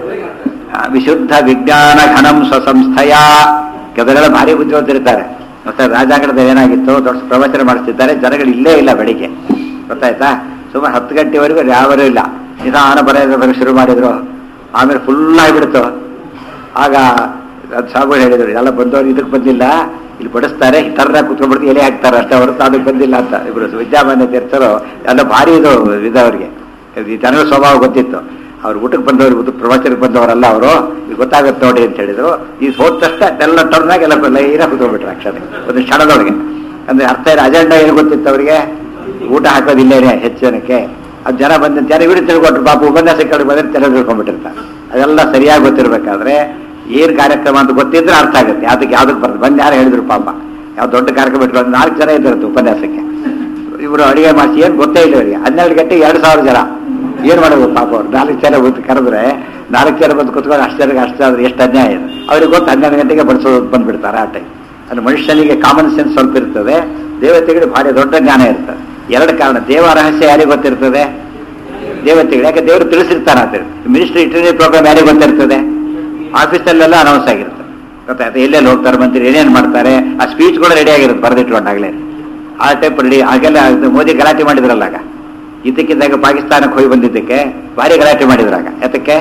ಆ, ವಿಶುದ್ಧ ವಿಜ್ಞಾನ ಘನಂ ಸ್ವಸಂಸ್ಥೆಯ ಕೆಲವರೆಲ್ಲ ಭಾರಿ ಬುದ್ಧಿವಂತರಿರ್ತಾರೆ ಮತ್ತೆ ರಾಜಾಂಗಣದಲ್ಲಿ ಏನಾಗಿತ್ತು ದೊಡ್ಡ ಪ್ರವಚನ ಮಾಡಿಸ್ತಿದ್ದಾರೆ ಜನಗಳು ಇಲ್ಲೇ ಇಲ್ಲ ಬೆಳಿಗ್ಗೆ ಗೊತ್ತಾಯ್ತಾ ಸುಮಾರು ಹತ್ತು ಗಂಟೆವರೆಗೂ ಯಾವರೂ ಇಲ್ಲ ನಿಧಾನ ಬರೆಯೋದ್ರ ಶುರು ಮಾಡಿದ್ರು ಆಮೇಲೆ ಫುಲ್ ಆಗಿಬಿಡ್ತು ಆಗ ಅದು ಸಾಗುಗಳು ಹೇಳಿದ್ರು ಎಲ್ಲ ಬಂದವರು ಇದಕ್ಕೆ ಬಂದಿಲ್ಲ ಇಲ್ಲಿ ಬಡಿಸ್ತಾರೆ ಥರ ಕುತ್ಕೊಂಡ್ಬಿಡ್ತು ಎಲೆ ಹಾಕ್ತಾರೆ ಅಷ್ಟೇ ಹೊರತು ಅದಕ್ಕೆ ಬಂದಿಲ್ಲ ಅಂತ ಇಬ್ರು ವಿದ್ಯಾಮಾನ್ಯ ತೀರ್ಥರು ಎಲ್ಲ ಭಾರಿ ಇದು ಇದವರಿಗೆ ಈ ಜನಗಳ ಸ್ವಭಾವ ಗೊತ್ತಿತ್ತು ಅವ್ರು ಊಟಕ್ಕೆ ಬಂದವರು ಇದು ಪ್ರವಚನಕ್ಕೆ ಬಂದವರಲ್ಲ ಅವರು ಇದು ಗೊತ್ತಾಗುತ್ತೆ ನೋಡಿ ಅಂತ ಹೇಳಿದ್ರು ಈ ಹೋದ ತಕ್ಷಣ ಎಲ್ಲ ಟರ್ನಾಗ ಎಲ್ಲ ಲೈನ ಕುತ್ಕೊಂಡ್ಬಿಟ್ರು ಅಕ್ಷರ ಒಂದು ಕ್ಷಣದೊಳಗೆ ಅಂದ್ರೆ ಅರ್ಥ ಏನು ಅಜೆಂಡಾ ಏನು ಗೊತ್ತಿತ್ತು ಅವರಿಗೆ ಊಟ ಹಾಕೋದಿಲ್ಲೇನೆ ಹೆಚ್ಚು ಜನಕ್ಕೆ ಅದು ಜನ ಬಂದ ಜನ ಇವರು ತಿಳ್ಕೊಟ್ರು ಪಾಪ ಉಪನ್ಯಾಸ ಕೇಳಿ ಬಂದ್ರೆ ಜನ ತಿಳ್ಕೊಂಡ್ಬಿಟ್ಟಿರ್ತಾರೆ ಅದೆಲ್ಲ ಸರಿಯಾಗಿ ಗೊತ್ತಿರ್ಬೇಕಾದ್ರೆ ಏನು ಕಾರ್ಯಕ್ರಮ ಅಂತ ಗೊತ್ತಿದ್ರೆ ಅರ್ಥ ಆಗುತ್ತೆ ಯಾವ್ದಕ್ಕೆ ಯಾವ್ದಕ್ಕೆ ಬರ್ತದೆ ಬಂದು ಯಾರು ಹೇಳಿದ್ರು ಪಾಪ ಯಾವ ದೊಡ್ಡ ಕಾರ್ಯಕ್ರಮ ಇಟ್ಕೊಂಡು ನಾಲ್ಕು ಜನ ಇದ್ದಿರುತ್ತೆ ಉಪನ್ಯಾಸಕ್ಕೆ ಇವರು ಅಡಿಗೆ ಮಾಡಿಸಿ ಏನು ಗೊತ್ತೇ ಇಲ್ಲ ಇವರಿಗೆ ಹನ್ನೆರಡು ಗಂಟೆ ಎರಡು ಸಾವಿರ ಜನ ಏನು ಮಾಡೋದು ಪಾಪ ಅವ್ರು ನಾಲ್ಕು ಜನ ಬಂದು ಕರೆದ್ರೆ ನಾಲ್ಕು ಜನ ಬಂದು ಕುತ್ಕೊಂಡು ಅಷ್ಟು ಜನಕ್ಕೆ ಅಷ್ಟು ಆದ್ರೆ ಎಷ್ಟು ಅನ್ಯಾಯ ಇದೆ ಅವ್ರಿಗೆ ಗೊತ್ತು ಹನ್ನೆರಡು ಗಂಟೆಗೆ ಬಡಿಸೋದು ಬಂದ್ಬಿಡ್ತಾರೆ ಆ ಟೈಮ್ ಅದು ಮನುಷ್ಯನಿಗೆ ಕಾಮನ್ ಸೆನ್ಸ್ ಸ್ವಲ್ಪ ಇರ್ತದೆ ದೇವತೆಗಳಿಗೆ ಭಾರಿ ದೊಡ್ಡ ಜ್ಞಾನ ಇರ್ತದೆ ಎರಡು ಕಾರಣ ದೇವ ರಹಸ್ಯ ಯಾರಿಗೆ ಗೊತ್ತಿರ್ತದೆ ದೇವತೆಗಳು ಯಾಕೆ ದೇವರು ತಿಳಿಸಿರ್ತಾನೆ ಅಂತ ಮಿನಿಸ್ಟ್ರಿ ಇಂಟರ್ನೆಟ್ ಪ್ರೋಗ್ರಾಮ್ ಯಾರಿಗೆ ಗೊತ್ತಿರ್ತದೆ ಆಫೀಸಲ್ಲೆಲ್ಲ ಅನೌನ್ಸ್ ಆಗಿರುತ್ತೆ ಗೊತ್ತಾಯ್ತು ಎಲ್ಲೆಲ್ಲಿ ಹೋಗ್ತಾರೆ ಮಂತ್ರಿ ಏನೇನು ಮಾಡ್ತಾರೆ ಆ ಸ್ಪೀಚ್ ಕೂಡ ರೆಡಿ ಆಗಿರುತ್ತೆ ಬರೆದಿಟ್ಕೊಂಡಾಗಲೇ ಆ ಟೈಪ್ ರೆಡಿ ಹಾಗೆಲ್ಲ ಇದು ಮೋದಿ ಗಲಾಟೆ ಮಾಡಿದ್ರಲ್ಲ ಆಗ ಇದಕ್ಕಿದ್ದಾಗ ಪಾಕಿಸ್ತಾನಕ್ಕೆ ಹೋಗಿ ಬಂದಿದ್ದಕ್ಕೆ ಭಾರಿ ಗಲಾಟೆ ಮಾಡಿದ್ರಾಗ ಯಾತಕ್ಕೆ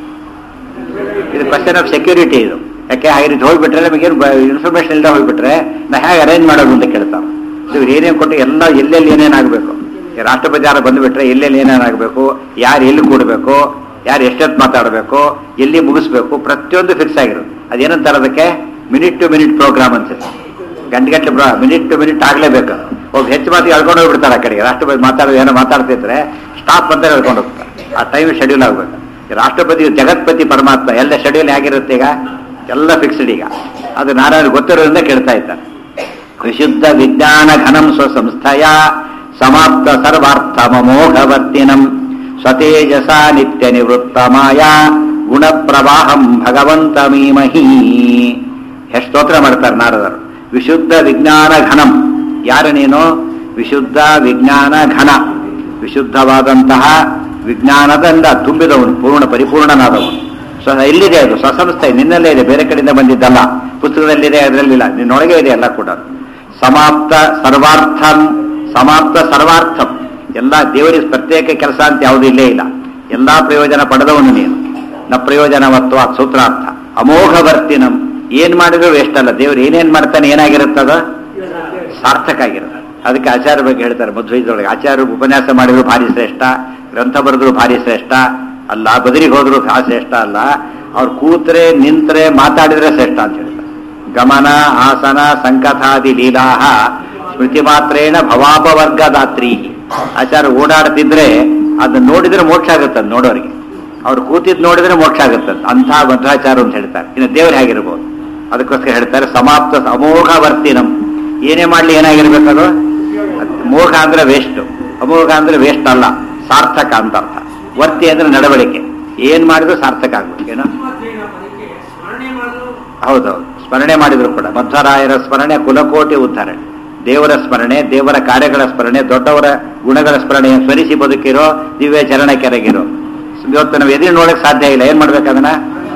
ಇದು ಕ್ವಶನ್ ಆಫ್ ಸೆಕ್ಯೂರಿಟಿ ಇದು ಯಾಕೆ ಹಾಗೆ ರೀತಿ ಹೋಗ್ಬಿಟ್ರೆ ನಮಗೇನು ಇನ್ಫಾರ್ಮೇಶನ್ ಇಲ್ಲದೆ ಹೋಗ್ಬಿಟ್ರೆ ನಾ ಹೇಗೆ ಅರೇಂಜ್ ಮಾಡೋದು ಅಂತ ಕೇಳ್ತಾವೆ ಇವ್ರು ಏನೇನು ಕೊಟ್ಟು ಎಲ್ಲ ಎಲ್ಲೆಲ್ಲಿ ಏನೇನಾಗಬೇಕು ರಾಷ್ಟ್ರಪತಿ ಯಾರು ಬಂದುಬಿಟ್ರೆ ಎಲ್ಲೆಲ್ಲಿ ಏನೇನಾಗಬೇಕು ಯಾರು ಎಲ್ಲಿ ಕೂಡಬೇಕು ಯಾರು ಎಷ್ಟೊತ್ತು ಮಾತಾಡಬೇಕು ಎಲ್ಲಿ ಮುಗಿಸ್ಬೇಕು ಪ್ರತಿಯೊಂದು ಫಿಕ್ಸ್ ಆಗಿರುತ್ತೆ ಅದೇನಂತಾರೆ ಅದಕ್ಕೆ ಮಿನಿಟ್ ಟು ಮಿನಿಟ್ ಪ್ರೋಗ್ರಾಮ್ ಅಂತ ಗಂಟೆ ಗಂಟೆ ಪ್ರೋ ಮಿನಿಟ್ ಟು ಮಿನಿಟ್ ಆಗಲೇಬೇಕು ಒಬ್ಬ ಹೆಚ್ಚು ಮಾತಿಗೆ ಎಳ್ಕೊಂಡು ಹೋಗ್ಬಿಡ್ತಾರೆ ಆ ಕಡೆಗೆ ರಾಷ್ಟ್ರಪತಿ ಮಾತಾಡೋದು ಏನೋ ಮಾತಾಡ್ತಿದ್ರೆ ಸ್ಟಾಪ್ ಅಂತ ಹೇಳ್ಕೊಂಡು ಹೋಗ್ತಾರೆ ಆ ಟೈಮ್ ಶೆಡ್ಯೂಲ್ ಆಗಬೇಕು ರಾಷ್ಟ್ರಪತಿ ಜಗತ್ಪತಿ ಪರಮಾತ್ಮ ಎಲ್ಲ ಶೆಡ್ಯೂಲ್ ಹೇಗಿರುತ್ತೆ ಈಗ ಎಲ್ಲ ಫಿಕ್ಸ್ಡ್ ಈಗ ಅದು ನಾರಾಯಣ ಗೊತ್ತಿರೋದ್ರಿಂದ ಕೇಳ್ತಾ ಇದ್ದಾರೆ ವಿಶುದ್ಧ ವಿಜ್ಞಾನ ಘನಂ ಸ್ವಸಂಸ್ಥೆಯ ಸಮಾಪ್ತ ಸರ್ವಾರ್ಥ ಮಮೋಘವರ್ತಿನಂ ಸ್ವತೇಜಸ ನಿತ್ಯ ನಿವೃತ್ತ ಮಾಯಾ ಗುಣ ಪ್ರವಾಹಂ ಭಗವಂತ ಮೀಮಹಿ ಎಷ್ಟು ಸ್ತೋತ್ರ ಮಾಡ್ತಾರೆ ನಾರದರು ವಿಶುದ್ಧ ವಿಜ್ಞಾನ ಘನಂ ಯಾರು ನೀನು ವಿಶುದ್ಧ ವಿಜ್ಞಾನ ಘನ ವಿಶುದ್ಧವಾದಂತಹ ವಿಜ್ಞಾನದಿಂದ ತುಂಬಿದವನು ಪೂರ್ಣ ಪರಿಪೂರ್ಣನಾದವನು ಸ್ವ ಎಲ್ಲಿದೆ ಅದು ಸ್ವಸಂಸ್ಥೆ ನಿನ್ನಲ್ಲೇ ಇದೆ ಬೇರೆ ಕಡೆಯಿಂದ ಬಂದಿದ್ದಲ್ಲ ಪುಸ್ತಕದಲ್ಲಿದೆ ಅದರಲ್ಲಿಲ್ಲ ನಿನ್ನೊಳಗೆ ಇದೆ ಎಲ್ಲ ಕೂಡ ಸಮಾಪ್ತ ಸರ್ವಾರ್ಥಂ ಸಮಾಪ್ತ ಸರ್ವಾರ್ಥಂ ಎಲ್ಲ ದೇವರಿಗೆ ಪ್ರತ್ಯೇಕ ಕೆಲಸ ಅಂತ ಯಾವುದೂ ಇಲ್ಲೇ ಇಲ್ಲ ಎಲ್ಲಾ ಪ್ರಯೋಜನ ಪಡೆದವನು ನೀನು ನ ಪ್ರಯೋಜನವತ್ವ ಸೂತ್ರಾರ್ಥ ಅಮೋಘವರ್ತಿನಂ ಏನ್ ಮಾಡಿದ್ರು ವೇಸ್ಟ್ ಅಲ್ಲ ದೇವ್ರು ಏನೇನ್ ಮಾಡ್ತಾನೆ ಏನಾಗಿರುತ್ತದ ಸಾರ್ಥಕ ಆಗಿರುತ್ತೆ ಅದಕ್ಕೆ ಆಚಾರ್ಯ ಬಗ್ಗೆ ಹೇಳ್ತಾರೆ ಮಧ್ವೈದೊಳಗೆ ಆಚಾರ್ಯರು ಉಪನ್ಯಾಸ ಮಾಡಿದ್ರು ಭಾರಿ ಶ್ರೇಷ್ಠ ಗ್ರಂಥ ಬರೆದ್ರು ಭಾರಿ ಶ್ರೇಷ್ಠ ಅಲ್ಲ ಬದರಿಗೆ ಹೋದ್ರು ಭಾರಿ ಶ್ರೇಷ್ಠ ಅಲ್ಲ ಅವ್ರು ಕೂತ್ರೆ ನಿಂತ್ರೆ ಮಾತಾಡಿದ್ರೆ ಶ್ರೇಷ್ಠ ಅಂತ ಹೇಳ್ತಾರೆ ಗಮನ ಆಸನ ಸಂಕಥಾದಿ ಲೀಲಾಹ ಸ್ಮೃತಿ ಮಾತ್ರೇಣ ಭವಾಪವರ್ಗದಾತ್ರಿ ಆಚಾರ್ಯ ಓಡಾಡ್ತಿದ್ರೆ ಅದನ್ನ ನೋಡಿದ್ರೆ ಮೋಕ್ಷ ಆಗುತ್ತೆ ನೋಡೋರಿಗೆ ಅವ್ರು ಕೂತಿದ್ ನೋಡಿದ್ರೆ ಮೋಕ್ಷ ಆಗುತ್ತೆ ಅಂತ ಮಧ್ವಾಚಾರ ಅಂತ ಹೇಳ್ತಾರೆ ಇನ್ನು ದೇವ್ರು ಹೇಗಿರ್ಬೋದು ಅದಕ್ಕೋಸ್ಕರ ಹೇಳ್ತಾರೆ ಸಮಾಪ್ತ ಅಮೋಘ ವರ್ತಿನಂ ಏನೇ ಮಾಡ್ಲಿ ಏನಾಗಿರ್ಬೇಕದು ಮೋಘ ಅಂದ್ರೆ ವೇಸ್ಟ್ ಅಮೋಘ ಅಂದ್ರೆ ವೇಸ್ಟ್ ಅಲ್ಲ ಸಾರ್ಥಕ ಅಂತ ಅರ್ಥ ವರ್ತಿ ಅಂದ್ರೆ ನಡವಳಿಕೆ ಏನ್ ಮಾಡಿದ್ರು ಸಾರ್ಥಕ ಆಗ್ಬೇಕೇನೋ ಮಾತ್ರೇನ ಪದಕ್ಕೆ ಸ್ಮರಣೆ ಮಾಡಲು ಹೌದೌದು ಸ್ಮರಣೆ ಮಾಡಿದ್ರು ಕೂಡ ಮಧ್ವರಾಯರ ಸ್ಮರಣೆ ಕುಲಕೋಟಿ ಉದ್ಧಾರಣೆ ದೇವರ ಸ್ಮರಣೆ ದೇವರ ಕಾರ್ಯಗಳ ಸ್ಮರಣೆ ದೊಡ್ಡವರ ಗುಣಗಳ ಸ್ಮರಣೆ ಸ್ಮರಿಸಿ ಬದುಕಿರೋ ದಿವ್ಯ ಚರಣ ಕೆರಗಿರೋ ಇವತ್ತು ನಾವು ಎದುರು ನೋಡಕ್ ಸಾಧ್ಯ ಇಲ್ಲ ಏನ್ ಮಾಡ್ಬೇಕು ಅದನ್ನ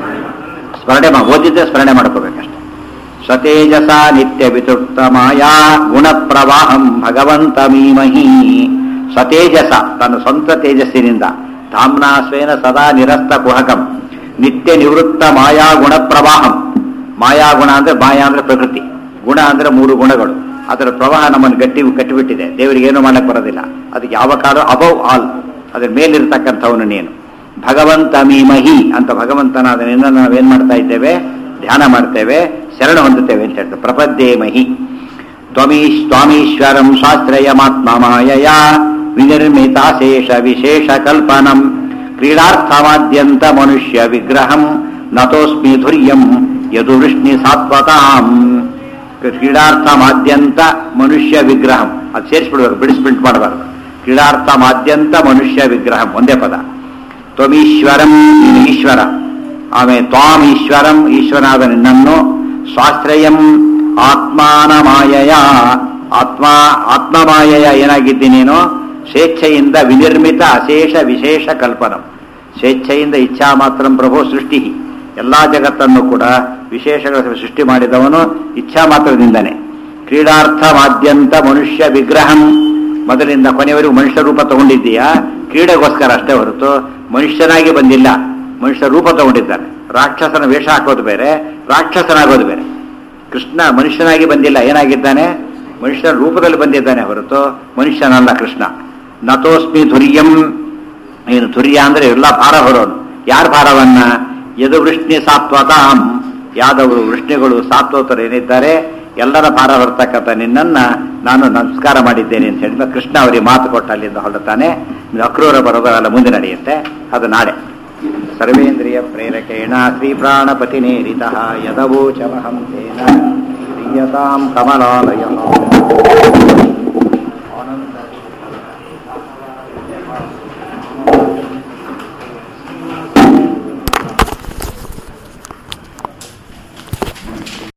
ಸ್ಮರಣೆ ಮಾ ಓದಿದ್ದೆ ಸ್ಮರಣೆ ಮಾಡ್ಕೋಬೇಕಷ್ಟೆ ಸ್ವತೇಜಸ ನಿತ್ಯ ವಿತೃಪ್ತ ಮಾಯಾ ಗುಣ ಪ್ರವಾಹಂ ಭಗವಂತ ಮೀಮಹಿ ಸ್ವತೇಜಸ ತನ್ನ ಸ್ವಂತ ತೇಜಸ್ಸಿನಿಂದ ಧಾಮ್ನಾ ಸ್ವೇನ ಸದಾ ನಿರಸ್ತ ಕುಹಕಂ ನಿತ್ಯ ನಿವೃತ್ತ ಮಾಯಾ ಗುಣ ಪ್ರವಾಹಂ ಮಾಯಾ ಗುಣ ಅಂದ್ರೆ ಮಾಯಾ ಅಂದ್ರೆ ಪ್ರಕೃತಿ ಗುಣ ಅಂದ್ರೆ ಮೂರು ಗುಣಗಳು ಅದರ ಪ್ರವಾಹ ನಮ್ಮನ್ನು ಗಟ್ಟಿ ಕಟ್ಟಿಬಿಟ್ಟಿದೆ ದೇವರಿಗೆ ಏನು ಮಾಡಕ್ ಬರೋದಿಲ್ಲ ಅದಕ್ಕೆ ಯಾವ ಕಾಲ ಅಬೌವ್ ಆಲ್ ಅದ್ರ ಮೇಲಿರ್ತಕ್ಕಂಥವನು ನೀನು ಭಗವಂತ ಮೀಮಹಿ ಅಂತ ಭಗವಂತನಾದ ನಿನ್ನನ್ನು ನಾವೇನ್ ಮಾಡ್ತಾ ಇದ್ದೇವೆ ಧ್ಯಾನ ಮಾಡ್ತೇವೆ ಶರಣ ಹೊಂದುತ್ತೇವೆ ಅಂತ ಹೇಳ್ತೇವೆ ಪ್ರಪದ್ಯೇ ಮಹಿ ತ್ವಮೀಶ್ ಸ್ವಾಮೀಶ್ವರಂ ಶಾಸ್ತ್ರಯಮಾತ್ಮ ಮಾಯಯ ವಿನಿರ್ಮಿತಾಶೇಷ ವಿಶೇಷ ಕಲ್ಪನಂ ಕ್ರೀಡಾರ್ಥಮಾದ್ಯಂತ ಮನುಷ್ಯ ವಿಗ್ರಹಂ ನತೋಸ್ಮಿ ಧುರ್ಯಂ ಯದು ವೃಷ್ಣಿ ಸಾತ್ವತಾಂ ಕ್ರೀಡಾರ್ಥಮಾದ್ಯಂತ ಮನುಷ್ಯ ವಿಗ್ರಹಂ ಅದು ಸೇರಿಸ್ಬಿಡ್ಬೇಕು ಬಿಡಿಸ್ ಪ್ರಿಂಟ್ ಮಾಡಬಾರ್ದು ಕ್ರೀಡಾರ್ಥಮಾದ್ಯಂತ ಮನುಷ್ಯ ವಿಗ್ರಹಂ ಒಂದೇ ಪದ ತ್ವಮೀಶ್ವರಂ ನೀನು ಈಶ್ವರ ಆಮೇಲೆ ತ್ವಾಂ ಈಶ್ವರಂ ಈಶ್ವರನಾದ ನಿನ್ನನ್ನು ಸ್ವಾಶ್ರಯಂ ಆತ್ಮಾನ ಮಾಯಯ ಆತ್ಮ ಆತ್ಮಮಾಯಯ ಏನಾಗಿದ್ದಿ ನೀನು ಸ್ವೇಚ್ಛೆಯಿಂದ ವಿನಿರ್ಮಿತ ಅಶೇಷ ವಿಶೇಷ ಕಲ್ಪನಂ ಸ್ವೇಚ್ಛೆಯಿಂದ ಇಚ್ಛಾ ಮಾತ್ರ ಪ್ರಭು ಸೃಷ್ಟಿ ಎಲ್ಲಾ ಜಗತ್ತನ್ನು ಕೂಡ ವಿಶೇಷಗಳ ಸೃಷ್ಟಿ ಮಾಡಿದವನು ಇಚ್ಛಾ ಮಾತ್ರದಿಂದನೇ ಕ್ರೀಡಾರ್ಥಮಾದ್ಯಂತ ಮನುಷ್ಯ ವಿಗ್ರಹಂ ಮೊದಲಿಂದ ಕೊನೆಯವರೆಗೂ ಮನುಷ್ಯ ರೂಪ ತಗೊಂಡಿದ್ದೀಯಾ ಕ್ರೀಡೆಗೋಸ್ಕರ ಅಷ್ಟೇ ಹೊರತು ಮನುಷ್ಯನಾಗಿ ಬಂದಿಲ್ಲ ಮನುಷ್ಯ ರೂಪ ತಗೊಂಡಿದ್ದಾನೆ ರಾಕ್ಷಸನ ವೇಷ ಹಾಕೋದು ಬೇರೆ ರಾಕ್ಷಸನಾಗೋದು ಬೇರೆ ಕೃಷ್ಣ ಮನುಷ್ಯನಾಗಿ ಬಂದಿಲ್ಲ ಏನಾಗಿದ್ದಾನೆ ಮನುಷ್ಯನ ರೂಪದಲ್ಲಿ ಬಂದಿದ್ದಾನೆ ಹೊರತು ಮನುಷ್ಯನಲ್ಲ ಕೃಷ್ಣ ನತೋಸ್ಮಿ ಧುರ್ಯಂ ಏನು ಧುರ್ಯ ಅಂದ್ರೆ ಎಲ್ಲ ಭಾರ ಹೊರೋನು ಯಾರ ಭಾರವನ್ನ ಯದು ವೃಷ್ಣಿ ಸಾತ್ವತಾಂ ಯಾದವರು ವೃಷ್ಣಿಗಳು ಸಾತ್ವತರು ಏನಿದ್ದಾರೆ ಎಲ್ಲರ ಭಾರ ಹೊರತಕ್ಕಂಥ ನಿನ್ನನ್ನ ನಾನು ನಮಸ್ಕಾರ ಮಾಡಿದ್ದೇನೆ ಅಂತ ಹೇಳಿದ ಕೃಷ್ಣ ಅವರಿಗೆ ಮಾತು ಕೊಟ್ಟು ಅಲ್ಲಿಂದ ಹೊರಡ್ತಾನೆ ಅಕ್ರೂರ ಬರೋದಲ್ಲ ಮುಂದೆ ನಡೆಯುತ್ತೆ ಅದು ನಾಳೆ ಸರ್ವೇಂದ್ರಿಯ ಪ್ರೇರಕೇಣ ಶ್ರೀ ಪ್ರಾಣಪತಿ ನೇರಿತ ಯದವೋಚಮಹಂ ತೇನ ಪ್ರಿಯತಾಂ ಕಮಲಾಲಯ